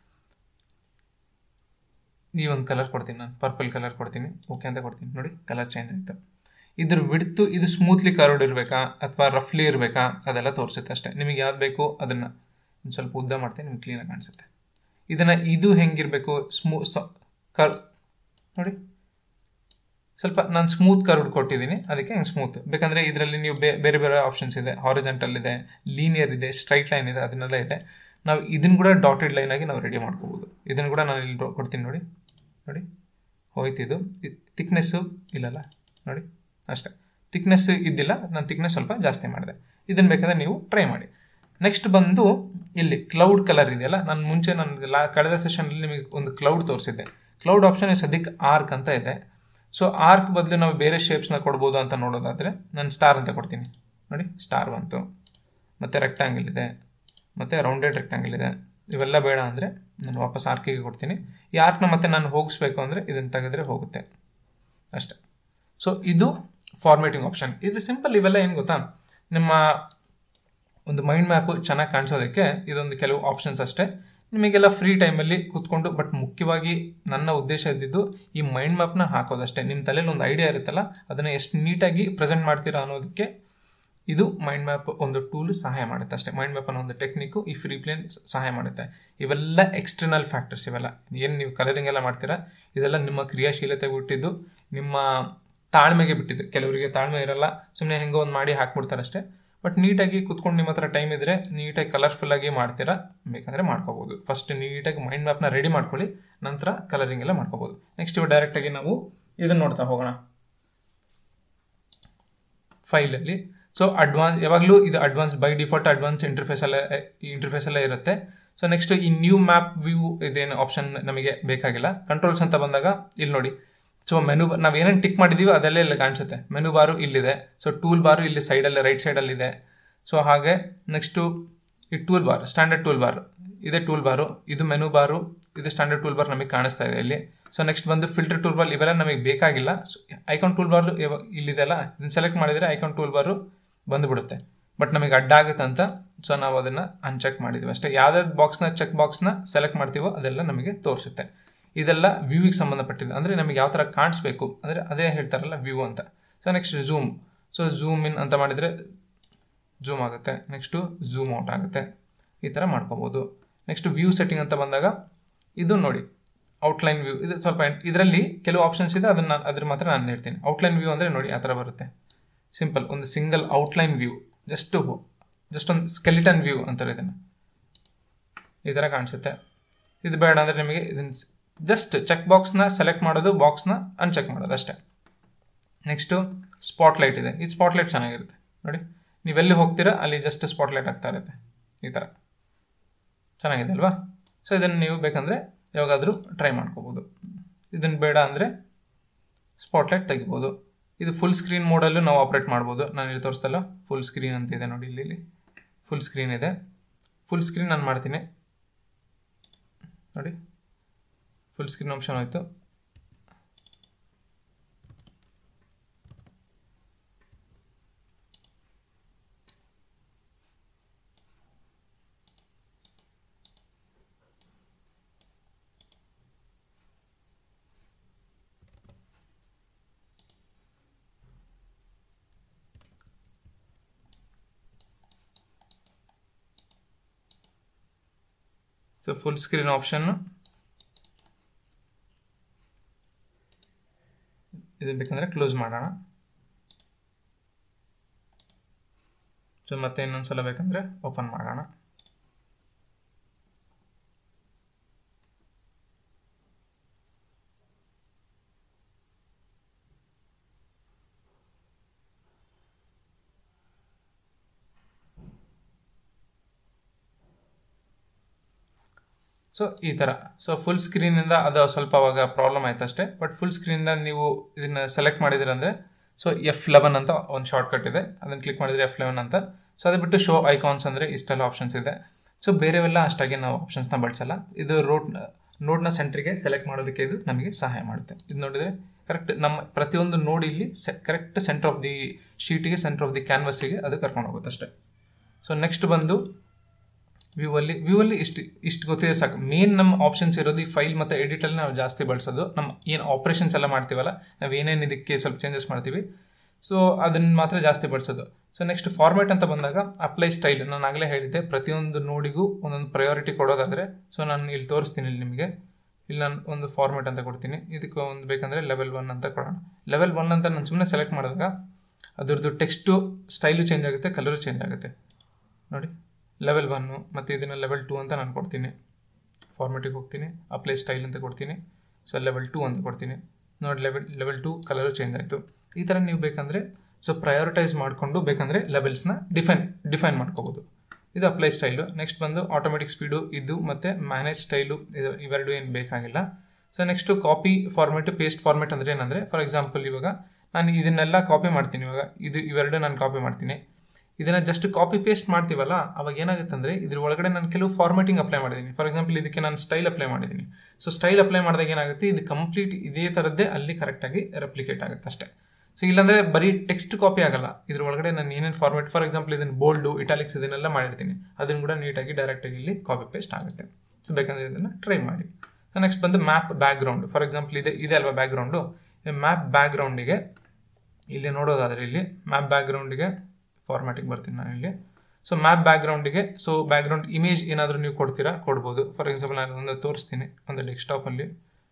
ಈ ಒಂದು ಕಲರ್ ಕೊಡ್ತೀನಿ ನಾನು ಪರ್ಪಲ್ ಕಲರ್ ಕೊಡ್ತೀನಿ ಓಕೆ ಅಂತ ಕೊಡ್ತೀನಿ ನೋಡಿ ಕಲರ್ ಚೇಂಜ್ ಆಯಿತು ಇದ್ರ ವಿಡ್ತು ಇದು ಸ್ಮೂತ್ಲಿ ಕರ್ಡ್ ಇರಬೇಕಾ ಅಥವಾ ರಫ್ಲಿ ಇರಬೇಕಾ ಅದೆಲ್ಲ ತೋರಿಸುತ್ತೆ ಅಷ್ಟೇ ನಿಮಗೆ ಯಾವ್ದು ಬೇಕು ಅದನ್ನು ಒಂದು ಸ್ವಲ್ಪ ಉದ್ದ ಮಾಡ್ತೀನಿ ನಿಮ್ಗೆ ಕ್ಲೀನಾಗಿ ಕಾಣಿಸುತ್ತೆ ಇದನ್ನು ಇದು ಹೆಂಗಿರಬೇಕು ಸ್ಮೂ ಕರ್ ನೋಡಿ ಸ್ವಲ್ಪ ನಾನು ಸ್ಮೂತ್ ಕರ್ವ್ಡ್ ಕೊಟ್ಟಿದ್ದೀನಿ ಅದಕ್ಕೆ ಹಂಗೆ ಸ್ಮೂತ್ ಬೇಕಂದರೆ ಇದರಲ್ಲಿ ನೀವು ಬೇರೆ ಬೇರೆ ಆಪ್ಷನ್ಸ್ ಇದೆ ಹಾರಿಜೆಂಟಲ್ ಇದೆ ಲೀನಿಯರ್ ಇದೆ ಸ್ಟ್ರೈಟ್ ಲೈನ್ ಇದೆ ಅದನ್ನೆಲ್ಲ ಇದೆ ನಾವು ಇದನ್ನು ಕೂಡ ಡಾಟೆಡ್ ಲೈನ್ ಆಗಿ ನಾವು ರೆಡಿ ಮಾಡ್ಕೋಬೋದು ಇದನ್ನು ಕೂಡ ನಾನು ಇಲ್ಲಿ ಕೊಡ್ತೀನಿ ನೋಡಿ ನೋಡಿ ಹೋಯ್ತಿದ್ದು ತಿಕ್ನೆಸ್ಸು ಇಲ್ಲಲ್ಲ ನೋಡಿ ಅಷ್ಟೇ ತಿಕ್ನೆಸ್ ಇದ್ದಿಲ್ಲ ನಾನು ತಿಕ್ನೆಸ್ ಸ್ವಲ್ಪ ಜಾಸ್ತಿ ಮಾಡಿದೆ ಇದನ್ನು ಬೇಕಾದ್ರೆ ನೀವು ಟ್ರೈ ಮಾಡಿ ನೆಕ್ಸ್ಟ್ ಬಂದು ಇಲ್ಲಿ ಕ್ಲೌಡ್ ಕಲರ್ ಇದೆಯಲ್ಲ ನಾನು ಮುಂಚೆ ನಾನು ಲಾ ಕಳೆದ ಸೆಷನಲ್ಲಿ ನಿಮಗೆ ಒಂದು ಕ್ಲೌಡ್ ತೋರಿಸಿದ್ದೆ ಕ್ಲೌಡ್ ಆಪ್ಷನ್ ಸದ್ಯಕ್ಕೆ ಆರ್ಕ್ ಅಂತ ಇದೆ ಸೊ ಆರ್ಕ್ ಬದಲು ನಾವು ಬೇರೆ ಶೇಪ್ಸ್ನ ಕೊಡ್ಬೋದು ಅಂತ ನೋಡೋದಾದರೆ ನಾನು ಸ್ಟಾರ್ ಅಂತ ಕೊಡ್ತೀನಿ ನೋಡಿ ಸ್ಟಾರ್ ಬಂತು ಮತ್ತು ರೆಕ್ಟ್ಯಾಂಗಲ್ ಇದೆ ಮತ್ತು ರೌಂಡೆಡ್ ರೆಕ್ಟ್ಯಾಂಗಲ್ ಇದೆ ಇವೆಲ್ಲ ಬೇಡ ಅಂದರೆ ನಾನು ವಾಪಸ್ ಆರ್ಕಿಗೆ ಕೊಡ್ತೀನಿ ಈ ಆರ್ಕ್ನ ಮತ್ತೆ ನಾನು ಹೋಗಿಸ್ಬೇಕು ಅಂದರೆ ಇದನ್ನು ತೆಗೆದ್ರೆ ಹೋಗುತ್ತೆ ಅಷ್ಟೆ ಸೊ ಇದು ಫಾರ್ಮೇಟಿಂಗ್ ಆಪ್ಷನ್ ಇದು ಸಿಂಪಲ್ ಇವೆಲ್ಲ ಏನು ಗೊತ್ತಾ ನಿಮ್ಮ ಒಂದು ಮೈಂಡ್ ಮ್ಯಾಪು ಚೆನ್ನಾಗಿ ಕಾಣಿಸೋದಕ್ಕೆ ಇದೊಂದು ಕೆಲವು ಆಪ್ಷನ್ಸ್ ಅಷ್ಟೇ ನಿಮಗೆಲ್ಲ ಫ್ರೀ ಟೈಮಲ್ಲಿ ಕೂತ್ಕೊಂಡು ಬಟ್ ಮುಖ್ಯವಾಗಿ ನನ್ನ ಉದ್ದೇಶ ಇದ್ದಿದ್ದು ಈ ಮೈಂಡ್ ಮ್ಯಾಪ್ನ ಹಾಕೋದಷ್ಟೇ ನಿಮ್ಮ ತಲೆಯಲ್ಲಿ ಒಂದು ಐಡಿಯಾ ಇರುತ್ತಲ್ಲ ಅದನ್ನು ಎಷ್ಟು ನೀಟಾಗಿ ಪ್ರೆಸೆಂಟ್ ಮಾಡ್ತೀರಾ ಅನ್ನೋದಕ್ಕೆ ಇದು ಮೈಂಡ್ ಮ್ಯಾಪ್ ಒಂದು ಟೂಲ್ ಸಹಾಯ ಮಾಡುತ್ತೆ ಅಷ್ಟೇ ಮೈಂಡ್ ಮ್ಯಾಪ್ ಅನ್ನೋ ಒಂದು ಟೆಕ್ನಿಕ್ಕು ಈ ಫ್ರೀ ಪ್ಲೇನ್ ಸಹಾಯ ಮಾಡುತ್ತೆ ಇವೆಲ್ಲ ಎಕ್ಸ್ಟರ್ನಲ್ ಫ್ಯಾಕ್ಟರ್ಸ್ ಇವೆಲ್ಲ ಏನು ನೀವು ಕಲರಿಂಗ್ ಎಲ್ಲ ಮಾಡ್ತೀರಾ ಇದೆಲ್ಲ ನಿಮ್ಮ ಕ್ರಿಯಾಶೀಲತೆ ಬಿಟ್ಟಿದ್ದು ನಿಮ್ಮ ತಾಳ್ಮೆಗೆ ಬಿಟ್ಟಿದ್ದು ಕೆಲವರಿಗೆ ತಾಳ್ಮೆ ಇರಲ್ಲ ಸುಮ್ಮನೆ ಹೆಂಗೋ ಒಂದು ಮಾಡಿ ಹಾಕ್ಬಿಡ್ತಾರೆ ಅಷ್ಟೇ ಬಟ್ ನೀಟಾಗಿ ಕುತ್ಕೊಂಡು ನಿಮ್ಮ ಹತ್ರ ಟೈಮ್ ಇದ್ದರೆ ನೀಟಾಗಿ ಕಲರ್ಫುಲ್ಲಾಗಿ ಮಾಡ್ತೀರಾ ಬೇಕಂದರೆ ಮಾಡ್ಕೋಬೋದು ಫಸ್ಟ್ ನೀಟಾಗಿ ಮೈಂಡ್ ಮ್ಯಾಪ್ನ ರೆಡಿ ಮಾಡ್ಕೊಳ್ಳಿ ನಂತರ ಕಲರಿಂಗ್ ಎಲ್ಲ ಮಾಡ್ಕೋಬೋದು ನೆಕ್ಸ್ಟ್ ಇವು ಡೈರೆಕ್ಟಾಗಿ ನಾವು ಇದನ್ನು ನೋಡ್ತಾ ಹೋಗೋಣ ಫೈಲಲ್ಲಿ ಸೊ ಅಡ್ವಾನ್ಸ್ ಯಾವಾಗಲೂ ಇದು advance by default advance interface ಎಲ್ಲ ಇಂಟರ್ಫೇಸ್ ಎಲ್ಲ ಇರುತ್ತೆ ಸೊ ನೆಕ್ಸ್ಟ್ ಈ ನ್ಯೂ ಮ್ಯಾಪ್ ವ್ಯೂ ಇದೇನು ಆಪ್ಷನ್ ನಮಗೆ ಬೇಕಾಗಿಲ್ಲ ಕಂಟ್ರೋಲ್ಸ್ ಅಂತ ಬಂದಾಗ ಇಲ್ಲಿ ನೋಡಿ ಸೊ ಮೆನು ನಾವು ಏನೇನು ಟಿಕ್ ಮಾಡಿದ್ದೀವಿ ಅದೆಲ್ಲ ಇಲ್ಲಿ ಕಾಣಿಸುತ್ತೆ ಮೆನು ಬಾರು ಇಲ್ಲಿದೆ ಸೊ ಟೂಲ್ ಬಾರು ಇಲ್ಲಿ ಸೈಡಲ್ಲಿ ರೈಟ್ ಸೈಡಲ್ಲಿ ಇದೆ ಸೊ ಹಾಗೆ ನೆಕ್ಸ್ಟು ಈ toolbar standard toolbar ಇದೇ ಟೂಲ್ ಬಾರು ಇದು ಮೆನು ಬಾರು ಇದು ಸ್ಟ್ಯಾಂಡರ್ಡ್ ಟೂಲ್ ಬಾರ್ ನಮಗೆ ಕಾಣಿಸ್ತಾ ಇದೆ ಇಲ್ಲಿ ಸೊ ನೆಕ್ಸ್ಟ್ ಬಂದು ಫಿಲ್ಟರ್ ಟೂಲ್ ಬಾರ್ ಇವೆಲ್ಲ ನಮಗೆ ಬೇಕಾಗಿಲ್ಲ ಐಕಾನ್ ಟೂಲ್ ಬಾರ್ ಇಲ್ಲಿದೆಲ್ಲ ಇದನ್ನ ಸೆಲೆಕ್ಟ್ ಮಾಡಿದರೆ ಐಕಾನ್ ಟೂಲ್ ಬಾರು ಬಂದುಬಿಡುತ್ತೆ ಬಟ್ ನಮಗೆ ಅಡ್ಡ ಆಗುತ್ತೆ ಅಂತ ಸೊ ನಾವು ಅದನ್ನು ಅನ್ಚೆಕ್ ಮಾಡಿದ್ವಿ ಅಷ್ಟೇ ಯಾವ್ದಾವ್ದು ಬಾಕ್ಸ್ನ ಚೆಕ್ ಬಾಕ್ಸ್ನ ಸೆಲೆಕ್ಟ್ ಮಾಡ್ತೀವೋ ಅದೆಲ್ಲ ನಮಗೆ ತೋರಿಸುತ್ತೆ ಇದೆಲ್ಲ ವ್ಯೂವಿಗೆ ಸಂಬಂಧಪಟ್ಟಿದೆ ಅಂದರೆ ನಮಗೆ ಯಾವ ಥರ ಕಾಣಿಸ್ಬೇಕು ಅಂದರೆ ಅದೇ ಹೇಳ್ತಾರಲ್ಲ ವ್ಯೂ ಅಂತ so next zoom so zoom in ಅಂತ ಮಾಡಿದರೆ ಝೂಮ್ ಆಗುತ್ತೆ ನೆಕ್ಸ್ಟು ಝೂಮ್ ಔಟ್ ಆಗುತ್ತೆ ಈ ಥರ ಮಾಡ್ಕೋಬೋದು ನೆಕ್ಸ್ಟ್ ವ್ಯೂ ಸೆಟ್ಟಿಂಗ್ ಅಂತ ಬಂದಾಗ ಇದು ನೋಡಿ ಔಟ್ಲೈನ್ ವ್ಯೂ ಇದು ಸ್ವಲ್ಪ ಇದರಲ್ಲಿ ಕೆಲವು ಆಪ್ಷನ್ಸ್ ಇದೆ ಅದನ್ನು ಅದ್ರ ಮಾತ್ರ ನಾನು ಹೇಳ್ತೀನಿ ಔಟ್ಲೈನ್ ವ್ಯೂ ಅಂದರೆ ನೋಡಿ ಆ ಥರ ಬರುತ್ತೆ ಸಿಂಪಲ್ ಒಂದು single outline view just just ಒಂದು ಸ್ಕೆಲಿಟನ್ ವ್ಯೂ ಅಂತಾರೆ ಇದನ್ನು ಈ ಥರ ಕಾಣಿಸುತ್ತೆ ಇದು ಬೇಡ ಅಂದರೆ ನಿಮಗೆ ಇದನ್ನು ಜಸ್ಟ್ ಚೆಕ್ ಬಾಕ್ಸ್ನ ಸೆಲೆಕ್ಟ್ ಮಾಡೋದು ಬಾಕ್ಸ್ನ ಅನ್ಚೆಕ್ ಮಾಡೋದು ಅಷ್ಟೇ ನೆಕ್ಸ್ಟು ಸ್ಪಾಟ್ಲೈಟ್ ಇದೆ ಈ ಸ್ಪಾಟ್ಲೈಟ್ ಚೆನ್ನಾಗಿರುತ್ತೆ ನೋಡಿ ನೀವೆಲ್ಲಿ ಹೋಗ್ತೀರಾ ಅಲ್ಲಿ ಜಸ್ಟ್ ಸ್ಪಾಟ್ಲೈಟ್ ಆಗ್ತಾ ಇರುತ್ತೆ ಈ ಥರ ಚೆನ್ನಾಗಿದೆ ಅಲ್ವಾ ಸೊ ಇದನ್ನು ನೀವು ಬೇಕಂದರೆ ಯಾವಾಗಾದರೂ ಟ್ರೈ ಮಾಡ್ಕೋಬೋದು ಇದನ್ನು ಬೇಡ ಅಂದರೆ ಸ್ಪಾಟ್ಲೈಟ್ ತೆಗಿಬೋದು ಇದು ಫುಲ್ ಸ್ಕ್ರೀನ್ ಮೋಡಲ್ಲೂ ನಾವು ಆಪ್ರೇಟ್ ಮಾಡ್ಬೋದು ನಾನು ಇಲ್ಲಿ ತೋರಿಸ್ತಲ್ಲ ಫುಲ್ ಸ್ಕ್ರೀನ್ ಅಂತಿದೆ ನೋಡಿ ಇಲ್ಲಿ ಇಲ್ಲಿ ಫುಲ್ ಸ್ಕ್ರೀನ್ ಇದೆ ಫುಲ್ ಸ್ಕ್ರೀನ್ ನಾನು ಮಾಡ್ತೀನಿ ನೋಡಿ ಫುಲ್ ಸ್ಕ್ರೀನ್ ಆಪ್ಷನ್ ಆಯಿತು ಸೊ ಫುಲ್ ಸ್ಕ್ರೀನ್ ಆಪ್ಷನ್ ಇದು ಬೇಕಂದ್ರೆ ಕ್ಲೋಸ್ ಮಾಡೋಣ ಸೊ ಮತ್ತೆ ಇನ್ನೊಂದ್ಸಲ ಬೇಕಂದ್ರೆ ಓಪನ್ ಮಾಡೋಣ ಸೊ ಈ ಥರ ಸೊ ಫುಲ್ ಸ್ಕ್ರೀನಿಂದ ಅದು ಸ್ವಲ್ಪ ಅವಾಗ ಪ್ರಾಬ್ಲಮ್ ಆಯ್ತು ಅಷ್ಟೇ ಬಟ್ ಫುಲ್ ಸ್ಕ್ರೀನಿಂದ ನೀವು ಇದನ್ನು ಸೆಲೆಕ್ಟ್ ಮಾಡಿದಿರಂದರೆ ಸೊ ಎಫ್ ಲೆವೆನ್ ಅಂತ ಒಂದು ಶಾರ್ಟ್ ಕಟ್ ಇದೆ ಅದನ್ನು ಕ್ಲಿಕ್ ಮಾಡಿದರೆ ಎಫ್ ಲೆವೆನ್ ಅಂತ ಸೊ ಅದು ಬಿಟ್ಟು ಶೋ ಐಕಾನ್ಸ್ ಅಂದರೆ ಇಷ್ಟೆಲ್ಲ ಆಪ್ಷನ್ಸ್ ಇದೆ ಸೊ ಬೇರೆವೆಲ್ಲ ಅಷ್ಟಾಗಿ ನಾವು ಆಪ್ಷನ್ಸ್ನ ಬಳಸಲ್ಲ ಇದು ರೋಡ್ ನೋಡ್ನ ಸೆಂಟ್ರಿಗೆ ಸೆಲೆಕ್ಟ್ ಮಾಡೋದಕ್ಕೆ ಇದು ನಮಗೆ ಸಹಾಯ ಮಾಡುತ್ತೆ ಇದು ನೋಡಿದರೆ ಕರೆಕ್ಟ್ ನಮ್ಮ ಪ್ರತಿಯೊಂದು ನೋಡ್ ಇಲ್ಲಿ ಸೆ ಕರೆಕ್ಟ್ ಸೆಂಟರ್ ಆಫ್ ದಿ ಶೀಟಿಗೆ ಸೆಂಟರ್ ಆಫ್ ದಿ ಕ್ಯಾನ್ವಸ್ಸಿಗೆ ಅದು ಕರ್ಕೊಂಡು ಹೋಗುತ್ತೆ ಅಷ್ಟೇ ಸೊ ನೆಕ್ಸ್ಟ್ ಬಂದು ವ್ಯೂ ಅಲ್ಲಿ ವ್ಯೂ ಅಲ್ಲಿ ಇಷ್ಟು ಇಷ್ಟು ಗೊತ್ತಿದೆ ಸಾಕು ಮೇನ್ ನಮ್ಮ ಆಪ್ಷನ್ಸ್ ಇರೋದು ಈ ಫೈಲ್ ಮತ್ತು ಎಡಿಟಲ್ಲಿ ನಾವು ಜಾಸ್ತಿ ಬಳಸೋದು ನಮ್ಮ ಏನು ಆಪ್ರೇಷನ್ಸ್ ಎಲ್ಲ ಮಾಡ್ತೀವಲ್ಲ ನಾವು ಏನೇನು ಇದಕ್ಕೆ ಸ್ವಲ್ಪ ಚೇಂಜಸ್ ಮಾಡ್ತೀವಿ ಸೊ ಅದನ್ನು ಮಾತ್ರ ಜಾಸ್ತಿ ಬಳಸೋದು ಸೊ ನೆಕ್ಸ್ಟ್ ಫಾರ್ಮ್ಯಾಟ್ ಅಂತ ಬಂದಾಗ ಅಪ್ಲೈ ಸ್ಟೈಲ್ ನಾನು ಆಗಲೇ ಹೇಳಿದ್ದೆ ಪ್ರತಿಯೊಂದು ನೋಡಿಗೂ ಒಂದೊಂದು ಪ್ರಯಾರಿಟಿ ಕೊಡೋದಾದರೆ ಸೊ ನಾನು ಇಲ್ಲಿ ತೋರಿಸ್ತೀನಿ ಇಲ್ಲಿ ನಿಮಗೆ ಇಲ್ಲಿ ನಾನು ಒಂದು ಫಾರ್ಮ್ಯಾಟ್ ಅಂತ ಕೊಡ್ತೀನಿ ಇದಕ್ಕೆ ಒಂದು ಬೇಕಂದರೆ ಲೆವೆಲ್ ಒನ್ ಅಂತ ಕೊಡೋಣ ಲೆವೆಲ್ ಒನ್ ಅಂತ ನಾನು ಸುಮ್ಮನೆ ಸೆಲೆಕ್ಟ್ ಮಾಡಿದಾಗ ಅದ್ರದ್ದು ಟೆಕ್ಸ್ಟು ಸ್ಟೈಲು ಚೇಂಜ್ ಆಗುತ್ತೆ ಕಲರು ಚೇಂಜ್ ಆಗುತ್ತೆ ನೋಡಿ ಲೆವೆಲ್ ಒನ್ನು ಮತ್ತು ಇದನ್ನು ಲೆವೆಲ್ ಟು ಅಂತ ನಾನು ಕೊಡ್ತೀನಿ ಫಾರ್ಮೆಟಿಗೆ ಹೋಗ್ತೀನಿ ಅಪ್ಲೈ ಸ್ಟೈಲ್ ಅಂತ ಕೊಡ್ತೀನಿ ಸೊ ಲೆವೆಲ್ ಟು ಅಂತ ಕೊಡ್ತೀನಿ ನೋಡಿ level level two colour change ಆಯಿತು ಈ ಥರ ನೀವು ಬೇಕಂದರೆ ಸೊ ಪ್ರಯಾರಿಟೈಸ್ ಮಾಡಿಕೊಂಡು ಬೇಕಂದರೆ ಲೆವೆಲ್ಸ್ನ ಡಿಫೈನ್ ಡಿಫೈನ್ ಮಾಡ್ಕೋಬೋದು ಇದು ಅಪ್ಲೈ ಸ್ಟೈಲು ನೆಕ್ಸ್ಟ್ ಬಂದು ಆಟೋಮೆಟಿಕ್ ಸ್ಪೀಡು ಇದು ಮತ್ತು ಮ್ಯಾನೇಜ್ ಸ್ಟೈಲು ಇದು ಇವೆರಡು ಏನು ಬೇಕಾಗಿಲ್ಲ so next copy format paste format ಅಂದರೆ ಏನಂದರೆ ಫಾರ್ ಎಕ್ಸಾಂಪಲ್ ಇವಾಗ ನಾನು ಇದನ್ನೆಲ್ಲ ಕಾಪಿ ಮಾಡ್ತೀನಿ ಇವಾಗ ಇದು ಇವೆರಡು ನಾನು ಕಾಪಿ ಮಾಡ್ತೀನಿ ಇದನ್ನು ಜಸ್ಟ್ ಕಾಪಿ ಪೇಸ್ಟ್ ಮಾಡ್ತೀವಲ್ಲ ಅವಾಗ ಏನಾಗುತ್ತೆ ಅಂದರೆ ಇದ್ರ ಒಳಗಡೆ ನಾನು ಕೆಲವು ಫಾರ್ಮೆಟಿಂಗ್ ಅಪ್ಲೈ ಮಾಡಿದ್ದೀನಿ ಫಾರ್ ಎಕ್ಸಾಂಪಲ್ ಇದಕ್ಕೆ ನಾನು ಸ್ಟೈಲ್ ಅಪ್ಲೈ ಮಾಡಿದ್ದೀನಿ ಸೊ ಸ್ಟೈಲ್ ಅಪ್ಲೈ ಮಾಡಿದಾಗ ಏನಾಗುತ್ತೆ ಇದು ಕಂಪ್ಲೀಟ್ ಇದೇ ಥರದ್ದೇ ಅಲ್ಲಿ ಕರೆಕ್ಟಾಗಿ ರೆಪ್ಲಿಕೇಟ್ ಆಗುತ್ತೆ ಅಷ್ಟೇ ಸೊ ಇಲ್ಲಾಂದರೆ ಬರೀ ಟೆಕ್ಸ್ಟ್ ಕಾಪಿ ಆಗಲ್ಲ ಇದ್ರ ಒಳಗಡೆ ನಾನು ಏನೇನು ಫಾರ್ಮೆಟ್ ಫಾರ್ ಎಕ್ಸಾಂಪಲ್ ಇದನ್ನು ಬೋಲ್ಡು ಇಟಾಲಿಕ್ಸ್ ಇದನ್ನೆಲ್ಲ ಮಾಡಿರ್ತೀನಿ ಅದನ್ನು ಕೂಡ ನೀಟಾಗಿ ಡೈರೆಕ್ಟಾಗಿ ಇಲ್ಲಿ ಕಾಪಿ ಪೇಸ್ಟ್ ಆಗುತ್ತೆ ಸೊ ಬೇಕಂದರೆ ಇದನ್ನು ಟ್ರೈ ಮಾಡಿ ನೆಕ್ಸ್ಟ್ ಬಂದು ಮ್ಯಾಪ್ ಬ್ಯಾಕ್ಗ್ರೌಂಡ್ ಫಾರ್ ಎಕ್ಸಾಂಪಲ್ ಇದೆ ಇದೆ ಅಲ್ವಾ ಬ್ಯಾಕ್ಗ್ರೌಂಡು ಮ್ಯಾಪ್ ಬ್ಯಾಕ್ಗ್ರೌಂಡಿಗೆ ಇಲ್ಲಿ ನೋಡೋದಾದರೆ ಇಲ್ಲಿ ಮ್ಯಾಪ್ ಬ್ಯಾಕ್ಗ್ರೌಂಡಿಗೆ ಫಾರ್ಮ್ಯಾಟಿಗೆ ಬರ್ತೀನಿ ನಾನು ಇಲ್ಲಿ ಸೊ ಮ್ಯಾಪ್ ಬ್ಯಾಕ್ಗ್ರೌಂಡಿಗೆ ಸೊ ಬ್ಯಾಕ್ಗ್ರೌಂಡ್ ಇಮೇಜ್ ಏನಾದರೂ ನೀವು ಕೊಡ್ತೀರಾ ಕೊಡ್ಬೋದು ಫಾರ್ ಎಕ್ಸಾಂಪಲ್ ನಾನು ಒಂದು ತೋರಿಸ್ತೀನಿ ಒಂದು ಡೆಸ್ಕ್ಟಾಪಲ್ಲಿ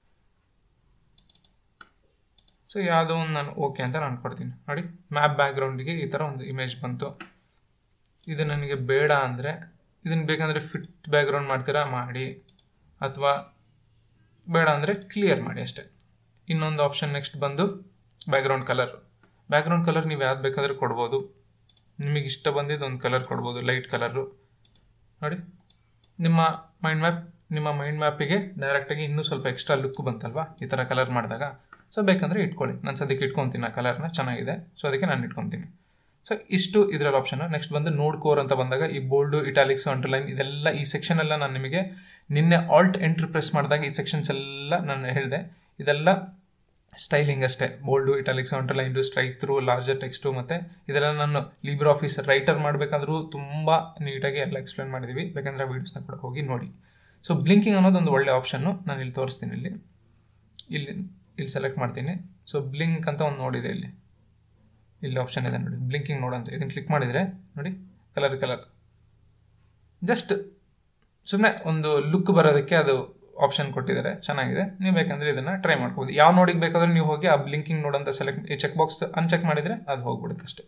ಸೊ ಯಾವುದೋ ಒಂದು ನಾನು ಓಕೆ ಅಂತ ನಾನು ಕೊಡ್ತೀನಿ ನೋಡಿ ಮ್ಯಾಪ್ ಬ್ಯಾಕ್ಗ್ರೌಂಡಿಗೆ ಈ ಥರ ಒಂದು ಇಮೇಜ್ ಬಂತು ಇದು ನನಗೆ ಬೇಡ ಅಂದರೆ ಇದನ್ನು ಬೇಕಂದರೆ ಫಿಟ್ ಬ್ಯಾಕ್ಗ್ರೌಂಡ್ ಮಾಡ್ತೀರಾ ಮಾಡಿ ಅಥವಾ ಬೇಡ ಅಂದರೆ ಕ್ಲಿಯರ್ ಮಾಡಿ ಅಷ್ಟೇ ಇನ್ನೊಂದು ಆಪ್ಷನ್ ನೆಕ್ಸ್ಟ್ ಬಂದು ಬ್ಯಾಕ್ಗ್ರೌಂಡ್ ಕಲರ್ ಬ್ಯಾಕ್ಗ್ರೌಂಡ್ ಕಲರ್ ನೀವು ಯಾವ್ದು ಬೇಕಾದರೂ ಕೊಡ್ಬೋದು ನಿಮಗೆ ಇಷ್ಟ ಬಂದಿದ್ದು ಒಂದು ಕಲರ್ ಕೊಡ್ಬೋದು ಲೈಟ್ ಕಲರು ನೋಡಿ ನಿಮ್ಮ ಮೈಂಡ್ ಮ್ಯಾಪ್ ನಿಮ್ಮ ಮೈಂಡ್ ಮ್ಯಾಪಿಗೆ ಡೈರೆಕ್ಟಾಗಿ ಇನ್ನೂ ಸ್ವಲ್ಪ ಎಕ್ಸ್ಟ್ರಾ ಲುಕ್ ಬಂತಲ್ವಾ ಈ ಥರ ಕಲರ್ ಮಾಡಿದಾಗ ಸೊ ಬೇಕಂದರೆ ಇಟ್ಕೊಳ್ಳಿ ನಾನು ಸದ್ಯಕ್ಕೆ ಇಟ್ಕೊತೀನಿ ಆ ಕಲರ್ನ ಚೆನ್ನಾಗಿದೆ ಸೊ ಅದಕ್ಕೆ ನಾನು ಇಟ್ಕೊತೀನಿ ಸೊ ಇಷ್ಟು ಇದರಲ್ಲಿ ಆಪ್ಷನ್ ನೆಕ್ಸ್ಟ್ ಬಂದು ನೋಡ್ ಕೋರ್ ಅಂತ ಬಂದಾಗ ಈ ಬೋಲ್ಡು ಇಟಾಲಿಕ್ಸ್ ಅಂಡರ್ಲೈನ್ ಇದೆಲ್ಲ ಈ ಸೆಕ್ಷನ್ ಎಲ್ಲ ನಾನು ನಿಮಗೆ ನಿನ್ನೆ ಆಲ್ಟ್ ಎಂಟ್ರಿ ಪ್ರೆಸ್ ಮಾಡಿದಾಗ ಈ ಸೆಕ್ಷನ್ಸ್ ಎಲ್ಲ ನಾನು ಹೇಳಿದೆ ಇದೆಲ್ಲ ಸ್ಟೈಲಿಂಗ್ ಅಷ್ಟೇ bold italics underlined strike through larger text ಮತ್ತು ಇದೆಲ್ಲ ನಾನು ಲಿಬ್ರ್ ಆಫೀಸ್ ರೈಟರ್ ಮಾಡಬೇಕಾದ್ರೂ ತುಂಬ ನೀಟಾಗಿ ಎಲ್ಲ ಎಕ್ಸ್ಪ್ಲೇನ್ ಮಾಡಿದ್ದೀವಿ ಬೇಕಂದರೆ ವೀಡಿಯೋಸ್ನ ಕೂಡ ಹೋಗಿ ನೋಡಿ ಸೊ ಬ್ಲಿಂಕಿಂಗ್ ಅನ್ನೋದು ಒಂದು ಒಳ್ಳೆ ಆಪ್ಷನ್ನು ನಾನು ಇಲ್ಲಿ ತೋರಿಸ್ತೀನಿ ಇಲ್ಲಿ ಇಲ್ಲಿ ಇಲ್ಲಿ ಸೆಲೆಕ್ಟ್ ಮಾಡ್ತೀನಿ ಸೊ ಬ್ಲಿಂಕ್ ಅಂತ ಒಂದು ನೋಡಿದೆ ಇಲ್ಲಿ ಇಲ್ಲಿ ಆಪ್ಷನ್ ಇದೆ ನೋಡಿ ಬ್ಲಿಂಕಿಂಗ್ ನೋಡು ಅಂತ ಇದನ್ನು ಕ್ಲಿಕ್ ಮಾಡಿದರೆ ನೋಡಿ ಕಲರ್ ಕಲರ್ ಜಸ್ಟ್ ಸುಮ್ಮನೆ ಒಂದು ಲುಕ್ ಬರೋದಕ್ಕೆ ಅದು ಆಪ್ಷನ್ ಕೊಟ್ಟಿದ್ದಾರೆ ಚೆನ್ನಾಗಿದೆ ನೀವು ಬೇಕಂದ್ರೆ ಇದನ್ನು ಟ್ರೈ ಮಾಡ್ಬೋದು ಯಾವ ನೋಡಿಗೆ ಬೇಕಾದ್ರೆ ನೀವು ಹೋಗಿ ಆ ಬ್ಲಿಂಕಿಂಗ್ ನೋಡ್ ಅಂತ ಸೆಲೆಕ್ಟ್ ಈ ಚೆಕ್ ಬಾಕ್ಸ್ ಅನ್ಚೆಕ್ ಮಾಡಿದರೆ ಅದು ಹೋಗ್ಬಿಡುತ್ತೆ ಅಷ್ಟೇ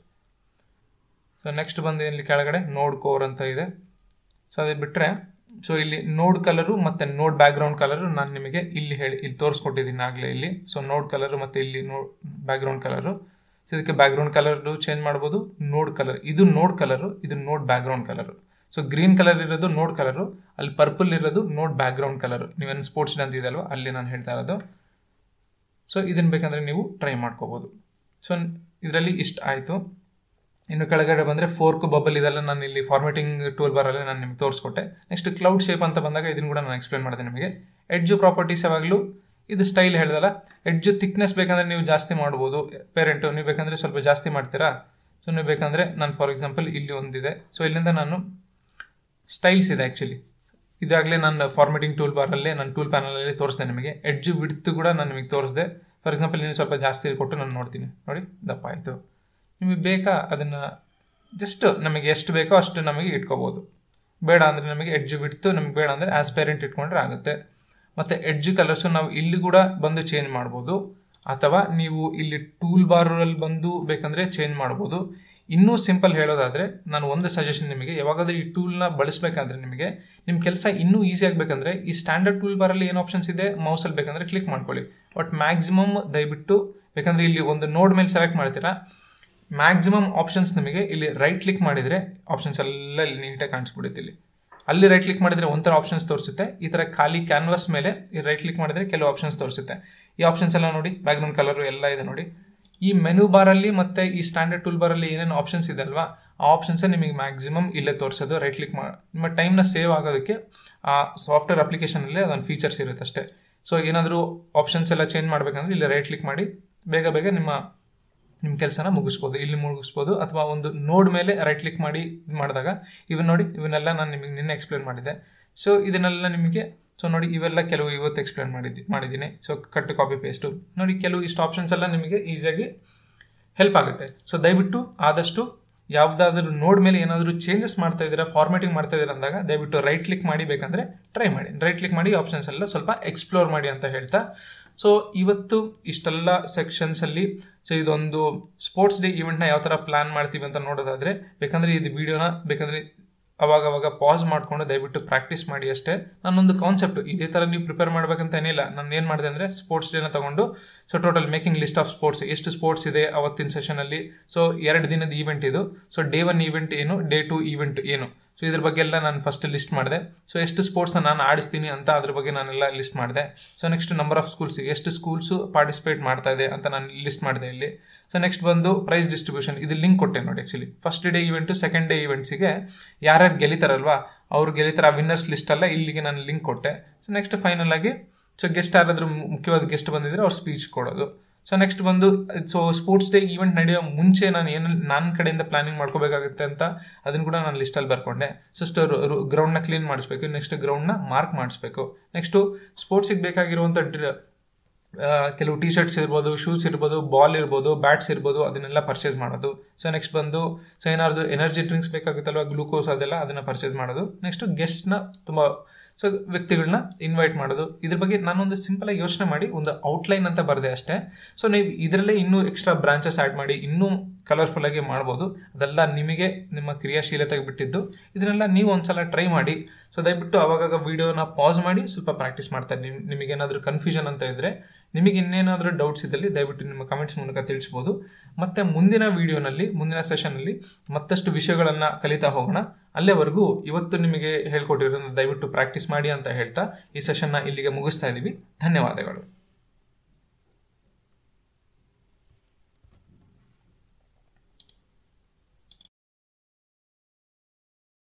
ಸೊ ನೆಕ್ಸ್ಟ್ ಬಂದು ಇಲ್ಲಿ ಕೆಳಗಡೆ ನೋಡ್ ಕೋರ್ ಅಂತ ಇದೆ ಸೊ ಅದು ಬಿಟ್ಟರೆ ಸೊ ಇಲ್ಲಿ ನೋಡ್ ಕಲರು ಮತ್ತು ನೋಡ್ ಬ್ಯಾಕ್ಗ್ರೌಂಡ್ ಕಲರು ನಾನು ನಿಮಗೆ ಇಲ್ಲಿ ಹೇಳಿ ಇಲ್ಲಿ ತೋರಿಸ್ಕೊಟ್ಟಿದ್ದೀನಿ ಆಗಲೇ ಇಲ್ಲಿ ಸೊ ನೋಡ್ ಕಲರು ಮತ್ತು ಇಲ್ಲಿ ನೋಡ್ ಬ್ಯಾಕ್ಗ್ರೌಂಡ್ ಕಲರು ಸೊ ಇದಕ್ಕೆ ಬ್ಯಾಕ್ಗ್ರೌಂಡ್ ಕಲರ್ದು ಚೇಂಜ್ ಮಾಡ್ಬೋದು ನೋಡ್ ಕಲರ್ ಇದು ನೋಡ್ ಕಲರು ಇದು node background colour so green colour ಇರೋದು ನೋಡ್ ಕಲರು ಅಲ್ಲಿ ಪರ್ಪಲ್ ಇರೋದು ನೋಡ್ ಬ್ಯಾಕ್ಗ್ರೌಂಡ್ ಕಲರು ನೀವೇನು ಸ್ಪೋರ್ಟ್ಸ್ ಅಂತ ಇದೆಯಲ್ವ ಅಲ್ಲಿ ನಾನು ಹೇಳ್ತಾ ಇರೋದು ಸೊ ಇದನ್ನು ಬೇಕಂದರೆ ನೀವು ಟ್ರೈ ಮಾಡ್ಕೋಬೋದು ಸೊ ಇದರಲ್ಲಿ ಇಷ್ಟ ಆಯಿತು ಇನ್ನು ಕೆಳಗಡೆ ಬಂದರೆ ಫೋರ್ಕ್ ಬಬಲ್ ಇದೆಲ್ಲ ನಾನು ಇಲ್ಲಿ ಫಾರ್ಮೇಟಿಂಗ್ ಟೂಲ್ ಬಾರಲ್ಲಿ ನಾನು ನಿಮ್ಗೆ ತೋರಿಸ್ಕೊಟ್ಟೆ ನೆಕ್ಸ್ಟ್ ಕ್ಲೌಡ್ ಶೇಪ್ ಅಂತ ಬಂದಾಗ ಇದನ್ನು ಕೂಡ ನಾನು ಎಕ್ಸ್ಪ್ಲೇನ್ ಮಾಡಿದೆ ನಿಮಗೆ ಎಡ್ಜು ಪ್ರಾಪರ್ಟೀಸ್ ಯಾವಾಗಲೂ ಇದು ಸ್ಟೈಲ್ ಹೇಳ್ದಲ್ಲ ಎಡ್ಜು ಥಿಕ್ನೆಸ್ ಬೇಕಂದರೆ ನೀವು ಜಾಸ್ತಿ ಮಾಡ್ಬೋದು ಪೇರೆಂಟು ನೀವು ಬೇಕಂದರೆ ಸ್ವಲ್ಪ ಜಾಸ್ತಿ ಮಾಡ್ತೀರಾ ಸೊ ನೀವು ಬೇಕಂದರೆ ನಾನು ಫಾರ್ ಎಕ್ಸಾಂಪಲ್ ಇಲ್ಲಿ ಒಂದಿದೆ ಸೊ ಇಲ್ಲಿಂದ ನಾನು ಸ್ಟೈಲ್ಸ್ ಇದೆ ಆ್ಯಕ್ಚುಲಿ ಇದಾಗಲೇ ನಾನು ಫಾರ್ಮೇಟಿಂಗ್ ಟೂಲ್ ಬಾರಲ್ಲೇ ನಾನು ಟೂಲ್ ಪ್ಯಾನಲಲ್ಲಿ ತೋರಿಸ್ದೆ ನಿಮಗೆ ಎಡ್ಜು ವಿಡ್ತ್ ಕೂಡ ನಾನು ನಿಮಗೆ ತೋರಿಸ್ದೆ ಫಾರ್ ಎಕ್ಸಾಂಪಲ್ ನೀವು ಸ್ವಲ್ಪ ಜಾಸ್ತಿ ಕೊಟ್ಟು ನಾನು ನೋಡ್ತೀನಿ ನೋಡಿ ದಪ್ಪ ಆಯಿತು ನಿಮಗೆ ಬೇಕಾ ಅದನ್ನು ಜಸ್ಟ್ ನಮಗೆ ಎಷ್ಟು ಬೇಕೋ ಅಷ್ಟು ನಮಗೆ ಇಟ್ಕೋಬೋದು ಬೇಡ ಅಂದರೆ ನಮಗೆ ಎಡ್ಜು ಬಿಡ್ತು ನಮಗೆ ಬೇಡ ಅಂದರೆ ಆಸ್ ಪೇರೆಂಟ್ ಇಟ್ಕೊಂಡ್ರೆ ಆಗುತ್ತೆ ಮತ್ತು ಎಡ್ಜ್ ಕಲರ್ಸು ನಾವು ಇಲ್ಲಿ ಕೂಡ ಬಂದು ಚೇಂಜ್ ಮಾಡ್ಬೋದು ಅಥವಾ ನೀವು ಇಲ್ಲಿ ಟೂಲ್ ಬಾರಲ್ಲಿ ಬಂದು ಬೇಕಂದರೆ ಚೇಂಜ್ ಮಾಡ್ಬೋದು ಇನ್ನೂ ಸಿಂಪಲ್ ಹೇಳೋದಾದರೆ ನಾನು ಒಂದು ಸಜೆಷನ್ ನಿಮಗೆ ಯಾವಾಗಾದ್ರೂ ಈ ಟೂಲ್ನ ಬಳಸಬೇಕಾದ್ರೆ ನಿಮಗೆ ನಿಮ್ಮ ಕೆಲಸ ಇನ್ನೂ ಈಸಿ ಆಗಬೇಕಂದ್ರೆ ಈ ಸ್ಟ್ಯಾಂಡರ್ಡ್ ಟೂಲ್ ಬಾರಲ್ಲಿ ಏನು ಆಪ್ಷನ್ಸ್ ಇದೆ ಮೌಸಲ್ಲಿ ಬೇಕಂದರೆ ಕ್ಲಿಕ್ ಮಾಡ್ಕೊಳ್ಳಿ ಬಟ್ ಮ್ಯಾಕ್ಸಿಮಮ್ ದಯವಿಟ್ಟು ಬೇಕಂದರೆ ಇಲ್ಲಿ ಒಂದು ನೋಡ್ ಮೇಲೆ ಸೆಲೆಕ್ಟ್ ಮಾಡ್ತೀರಾ ಮ್ಯಾಕ್ಸಿಮಮ್ ಆಪ್ಷನ್ಸ್ ನಿಮಗೆ ಇಲ್ಲಿ ರೈಟ್ ಕ್ಲಿಕ್ ಮಾಡಿದರೆ ಆಪ್ಷನ್ಸ್ ಎಲ್ಲ ಇಲ್ಲಿ ನೀಟಾಗಿ ಕಾಣಿಸ್ಬಿಡುತ್ತೆ ಇಲ್ಲಿ ಅಲ್ಲಿ ರೈಟ್ ಕ್ಲಿಕ್ ಮಾಡಿದರೆ ಒಂಥರ ಆಪ್ಷನ್ಸ್ ತೋರಿಸುತ್ತೆ ಈ ಥರ ಖಾಲಿ ಕ್ಯಾನ್ವಾಸ್ ಮೇಲೆ ಈ ರೈಟ್ ಕ್ಲಿಕ್ ಮಾಡಿದರೆ ಕೆಲವು ಆಪ್ಷನ್ಸ್ ತೋರಿಸುತ್ತೆ ಈ ಆಪ್ಷನ್ಸ್ ಎಲ್ಲ ನೋಡಿ ಬ್ಯಾಕ್ಗ್ರೌಂಡ್ ಕಲರು ಎಲ್ಲ ಇದೆ ನೋಡಿ ಈ ಮೆನು ಬಾರಲ್ಲಿ ಮತ್ತು ಈ ಸ್ಟ್ಯಾಂಡರ್ಡ್ ಟೂಲ್ ಬಾರಲ್ಲಿ ಏನೇನು ಆಪ್ಷನ್ಸ್ ಇದೆ ಅಲ್ವಾ ಆ ಆಪ್ಷನ್ಸೇ ನಿಮಗೆ ಮ್ಯಾಕ್ಸಿಮಮ್ ಇಲ್ಲೇ ತೋರಿಸೋದು ರೈಟ್ ಕ್ಲಿಕ್ ಮಾಡಿ ನಿಮ್ಮ ಟೈಮ್ನ ಸೇವ್ ಆಗೋದಕ್ಕೆ ಆ ಸಾಫ್ಟ್ವೇರ್ ಅಪ್ಲಿಕೇಶನಲ್ಲಿ ಅದೊಂದು ಫೀಚರ್ಸ್ ಇರುತ್ತೆ ಅಷ್ಟೇ ಸೊ ಏನಾದರೂ ಆಪ್ಷನ್ಸ್ ಎಲ್ಲ ಚೇಂಜ್ ಮಾಡಬೇಕಂದ್ರೆ ಇಲ್ಲಿ ರೈಟ್ ಕ್ಲಿಕ್ ಮಾಡಿ ಬೇಗ ಬೇಗ ನಿಮ್ಮ ನಿಮ್ಮ ಕೆಲಸನ ಮುಗಿಸ್ಬೋದು ಇಲ್ಲಿ ಮುಗಿಸ್ಬೋದು ಅಥವಾ ಒಂದು ನೋಡ್ ಮೇಲೆ ರೈಟ್ ಕ್ಲಿಕ್ ಮಾಡಿ ಇದು ಮಾಡಿದಾಗ ಇವನ್ ನೋಡಿ ಇವನ್ನೆಲ್ಲ ನಾನು ನಿಮಗೆ ನಿನ್ನೆ ಎಕ್ಸ್ಪ್ಲೇನ್ ಮಾಡಿದ್ದೆ ಸೊ ಇದನ್ನೆಲ್ಲ ನಿಮಗೆ ಸೊ ನೋಡಿ ಇವೆಲ್ಲ ಕೆಲವು ಇವತ್ತು ಎಕ್ಸ್ಪ್ಲೇನ್ ಮಾಡಿದ್ದಿ ಮಾಡಿದ್ದೀನಿ ಸೊ ಕಟ್ ಕಾಪಿ ಪೇಸ್ಟು ನೋಡಿ ಕೆಲವು ಇಷ್ಟು ಆಪ್ಷನ್ಸ್ ಎಲ್ಲ ನಿಮಗೆ ಈಸಿಯಾಗಿ ಹೆಲ್ಪ್ ಆಗುತ್ತೆ ಸೊ ದಯವಿಟ್ಟು ಆದಷ್ಟು ಯಾವುದಾದ್ರೂ ನೋಡ್ ಮೇಲೆ ಏನಾದರೂ ಚೇಂಜಸ್ ಮಾಡ್ತಾ ಇದ್ದೀರಾ ಫಾರ್ಮೇಟಿಂಗ್ ಮಾಡ್ತಾ ಇದ್ದೀರಾ ಅಂದಾಗ ದಯವಿಟ್ಟು ರೈಟ್ ಕ್ಲಿಕ್ ಮಾಡಿ ಬೇಕಂದರೆ ಟ್ರೈ ಮಾಡಿ ರೈಟ್ ಕ್ಲಿಕ್ ಮಾಡಿ ಆಪ್ಷನ್ಸ್ ಎಲ್ಲ ಸ್ವಲ್ಪ ಎಕ್ಸ್ಪ್ಲೋರ್ ಮಾಡಿ ಅಂತ ಹೇಳ್ತಾ ಸೊ ಇವತ್ತು ಇಷ್ಟೆಲ್ಲ ಸೆಕ್ಷನ್ಸಲ್ಲಿ ಸೊ ಇದೊಂದು ಸ್ಪೋರ್ಟ್ಸ್ ಡೇ ಈವೆಂಟ್ನ ಯಾವ ಥರ ಪ್ಲ್ಯಾನ್ ಮಾಡ್ತೀವಿ ಅಂತ ನೋಡೋದಾದರೆ ಬೇಕಂದರೆ ಇದು ವಿಡಿಯೋನ ಬೇಕಂದರೆ ಅವಾಗ ಅವಾಗ ಪಾಸ್ ಮಾಡಿಕೊಂಡು ದಯವಿಟ್ಟು ಪ್ರಾಕ್ಟೀಸ್ ಮಾಡಿ ಅಷ್ಟೇ ನಾನೊಂದು ಕಾನ್ಸೆಪ್ಟ್ ಇದೇ ಥರ ನೀವು ಪ್ರಿಪೇರ್ ಮಾಡಬೇಕಂತ ಏನಿಲ್ಲ ನಾನು ಏನು ಮಾಡಿದೆ ಅಂದರೆ ಸ್ಪೋರ್ಟ್ಸ್ ಡೇನ ತಗೊಂಡು so total making list of sports ಎಷ್ಟು ಸ್ಪೋರ್ಟ್ಸ್ ಇದೆ ಅವತ್ತಿನ ಸೆಷನಲ್ಲಿ ಸೊ ಎರಡು ದಿನದ ಈವೆಂಟ್ ಇದು ಸೊ ಡೇ ಒನ್ ಈವೆಂಟ್ ಏನು ಡೇ ಟು ಈವೆಂಟ್ ಏನು ಸೊ ಇದ್ರ ಬಗ್ಗೆ ಎಲ್ಲ ನಾನು ಫಸ್ಟ್ ಲಿಸ್ಟ್ ಮಾಡಿದೆ ಸೊ ಎಷ್ಟು ಸ್ಪೋರ್ಟ್ಸ್ನ ನಾನು ಆಡಿಸ್ತೀನಿ ಅಂತ ಅದ್ರ ಬಗ್ಗೆ ನಾನೆಲ್ಲ ಲಿಸ್ಟ್ ಮಾಡಿದೆ so next number of schools ಎಷ್ಟು ಸ್ಕೂಲ್ಸು ಪಾರ್ಟಿಸಿಪೇಟ್ ಮಾಡ್ತಾ ಇದೆ ಅಂತ ನಾನು ಲಿಸ್ಟ್ ಮಾಡಿದೆ ಇಲ್ಲಿ ಸೊ ನೆಕ್ಸ್ಟ್ ಬಂದು ಪ್ರೈಸ್ ಡಿಸ್ಟ್ರಿಬ್ಯೂಷನ್ ಇದು ಲಿಂಕ್ ಕೊಟ್ಟೆ ನೋಡಿ actually first day event second day ಈವೆಂಟ್ಸಿಗೆ ಯಾರ್ಯಾರು ಗೆಲಿತಾರಲ್ವಾ ಅವ್ರು ಗೆಲಿತಾರ ವಿನ್ನರ್ಸ್ ಲಿಸ್ಟ್ ಎಲ್ಲ ಇಲ್ಲಿಗೆ ನಾನು ಲಿಂಕ್ ಕೊಟ್ಟೆ ಸೊ ನೆಕ್ಸ್ಟ್ ಫೈನಲ್ ಆಗಿ ಸೊ ಗೆಸ್ಟ್ ಯಾರಾದರೂ ಮುಖ್ಯವಾದ ಗೆಸ್ಟ್ ಬಂದಿದ್ರೆ ಅವ್ರು ಸ್ಪೀಚ್ ಕೊಡೋದು ಸೊ ನೆಕ್ಸ್ಟ್ ಬಂದು ಸೊ ಸ್ಪೋರ್ಟ್ಸ್ ಡೇ ಈವೆಂಟ್ ನಡೆಯೋ ಮುಂಚೆ ನಾನು ಏನು ನನ್ನ ಕಡೆಯಿಂದ ಪ್ಲಾನಿಂಗ್ ಮಾಡ್ಕೋಬೇಕಾಗುತ್ತೆ ಅಂತ ಅದನ್ನು ಕೂಡ ನಾನು ಲಿಸ್ಟಲ್ಲಿ ಬರ್ಕೊಂಡೆ ಸೊ ಸ್ಟೋರ್ ಗ್ರೌಂಡ್ನ ಕ್ಲೀನ್ ಮಾಡಿಸ್ಬೇಕು ನೆಕ್ಸ್ಟ್ ಗ್ರೌಂಡ್ನ ಮಾರ್ಕ್ ಮಾಡಿಸ್ಬೇಕು ನೆಕ್ಸ್ಟು ಸ್ಪೋರ್ಟ್ಸಿಗೆ ಬೇಕಾಗಿರುವಂಥ ಕೆಲವು ಟಿ ಶರ್ಟ್ಸ್ ಇರ್ಬೋದು ಶೂಸ್ ಇರ್ಬೋದು ಬಾಲ್ ಇರ್ಬೋದು ಬ್ಯಾಟ್ಸ್ ಇರ್ಬೋದು ಅದನ್ನೆಲ್ಲ ಪರ್ಚೇಸ್ ಮಾಡೋದು ಸೊ ನೆಕ್ಸ್ಟ್ ಬಂದು ಸೊ ಏನಾದ್ರು ಎನರ್ಜಿ ಡ್ರಿಂಕ್ಸ್ ಬೇಕಾಗುತ್ತಲ್ವ ಗ್ಲೂಕೋಸ್ ಅದೆಲ್ಲ ಅದನ್ನು ಪರ್ಚೇಸ್ ಮಾಡೋದು ನೆಕ್ಸ್ಟ್ ಗೆಸ್ಟ್ನ ತುಂಬ ಸೊ ವ್ಯಕ್ತಿಗಳನ್ನ ಇನ್ವೈಟ್ ಮಾಡೋದು ಇದ್ರ ಬಗ್ಗೆ ನಾನೊಂದು ಸಿಂಪಲ್ ಆಗಿ ಯೋಚನೆ ಮಾಡಿ ಒಂದು ಔಟ್ಲೈನ್ ಅಂತ ಬರದೆ ಅಷ್ಟೇ ಸೊ ನೀವು ಇದರಲ್ಲೇ ಇನ್ನೂ ಎಕ್ಸ್ಟ್ರಾ ಬ್ರಾಂಚಸ್ ಆ್ಯಡ್ ಮಾಡಿ ಇನ್ನೂ ಕಲರ್ಫುಲ್ ಆಗಿ ಮಾಡ್ಬೋದು ಅದೆಲ್ಲ ನಿಮಗೆ ನಿಮ್ಮ ಕ್ರಿಯಾಶೀಲತೆಗೆ ಬಿಟ್ಟಿದ್ದು ಇದನ್ನೆಲ್ಲ ನೀವು ಒಂದ್ಸಲ ಟ್ರೈ ಮಾಡಿ ಸೊ ದಯವಿಟ್ಟು ಅವಾಗಾಗ ವೀಡಿಯೋನ ಪಾಸ್ ಮಾಡಿ ಸ್ವಲ್ಪ ಪ್ರಾಕ್ಟೀಸ್ ಮಾಡ್ತಾರೆ ನಿಮ್ ನಿಮಗೇನಾದರೂ ಕನ್ಫ್ಯೂಷನ್ ಅಂತ ಇದ್ದರೆ ನಿಮಗೆ ಇನ್ನೇನಾದರೂ ಡೌಟ್ಸ್ ಇದ್ದಲ್ಲಿ ದಯವಿಟ್ಟು ನಿಮ್ಮ ಕಮೆಂಟ್ಸ್ ಮೂಲಕ ತಿಳಿಸ್ಬೋದು ಮತ್ತು ಮುಂದಿನ ವೀಡಿಯೋನಲ್ಲಿ ಮುಂದಿನ ಸೆಷನಲ್ಲಿ ಮತ್ತಷ್ಟು ವಿಷಯಗಳನ್ನು ಕಲಿತಾ ಹೋಗೋಣ ಅಲ್ಲೇವರೆಗೂ ಇವತ್ತು ನಿಮಗೆ ಹೇಳ್ಕೊಟ್ಟಿರೋದನ್ನ ದಯವಿಟ್ಟು ಪ್ರಾಕ್ಟೀಸ್ ಮಾಡಿ ಅಂತ ಹೇಳ್ತಾ ಈ ಸೆಷನ್ನ ಇಲ್ಲಿಗೆ ಮುಗಿಸ್ತಾ ಇದ್ದೀವಿ ಧನ್ಯವಾದಗಳು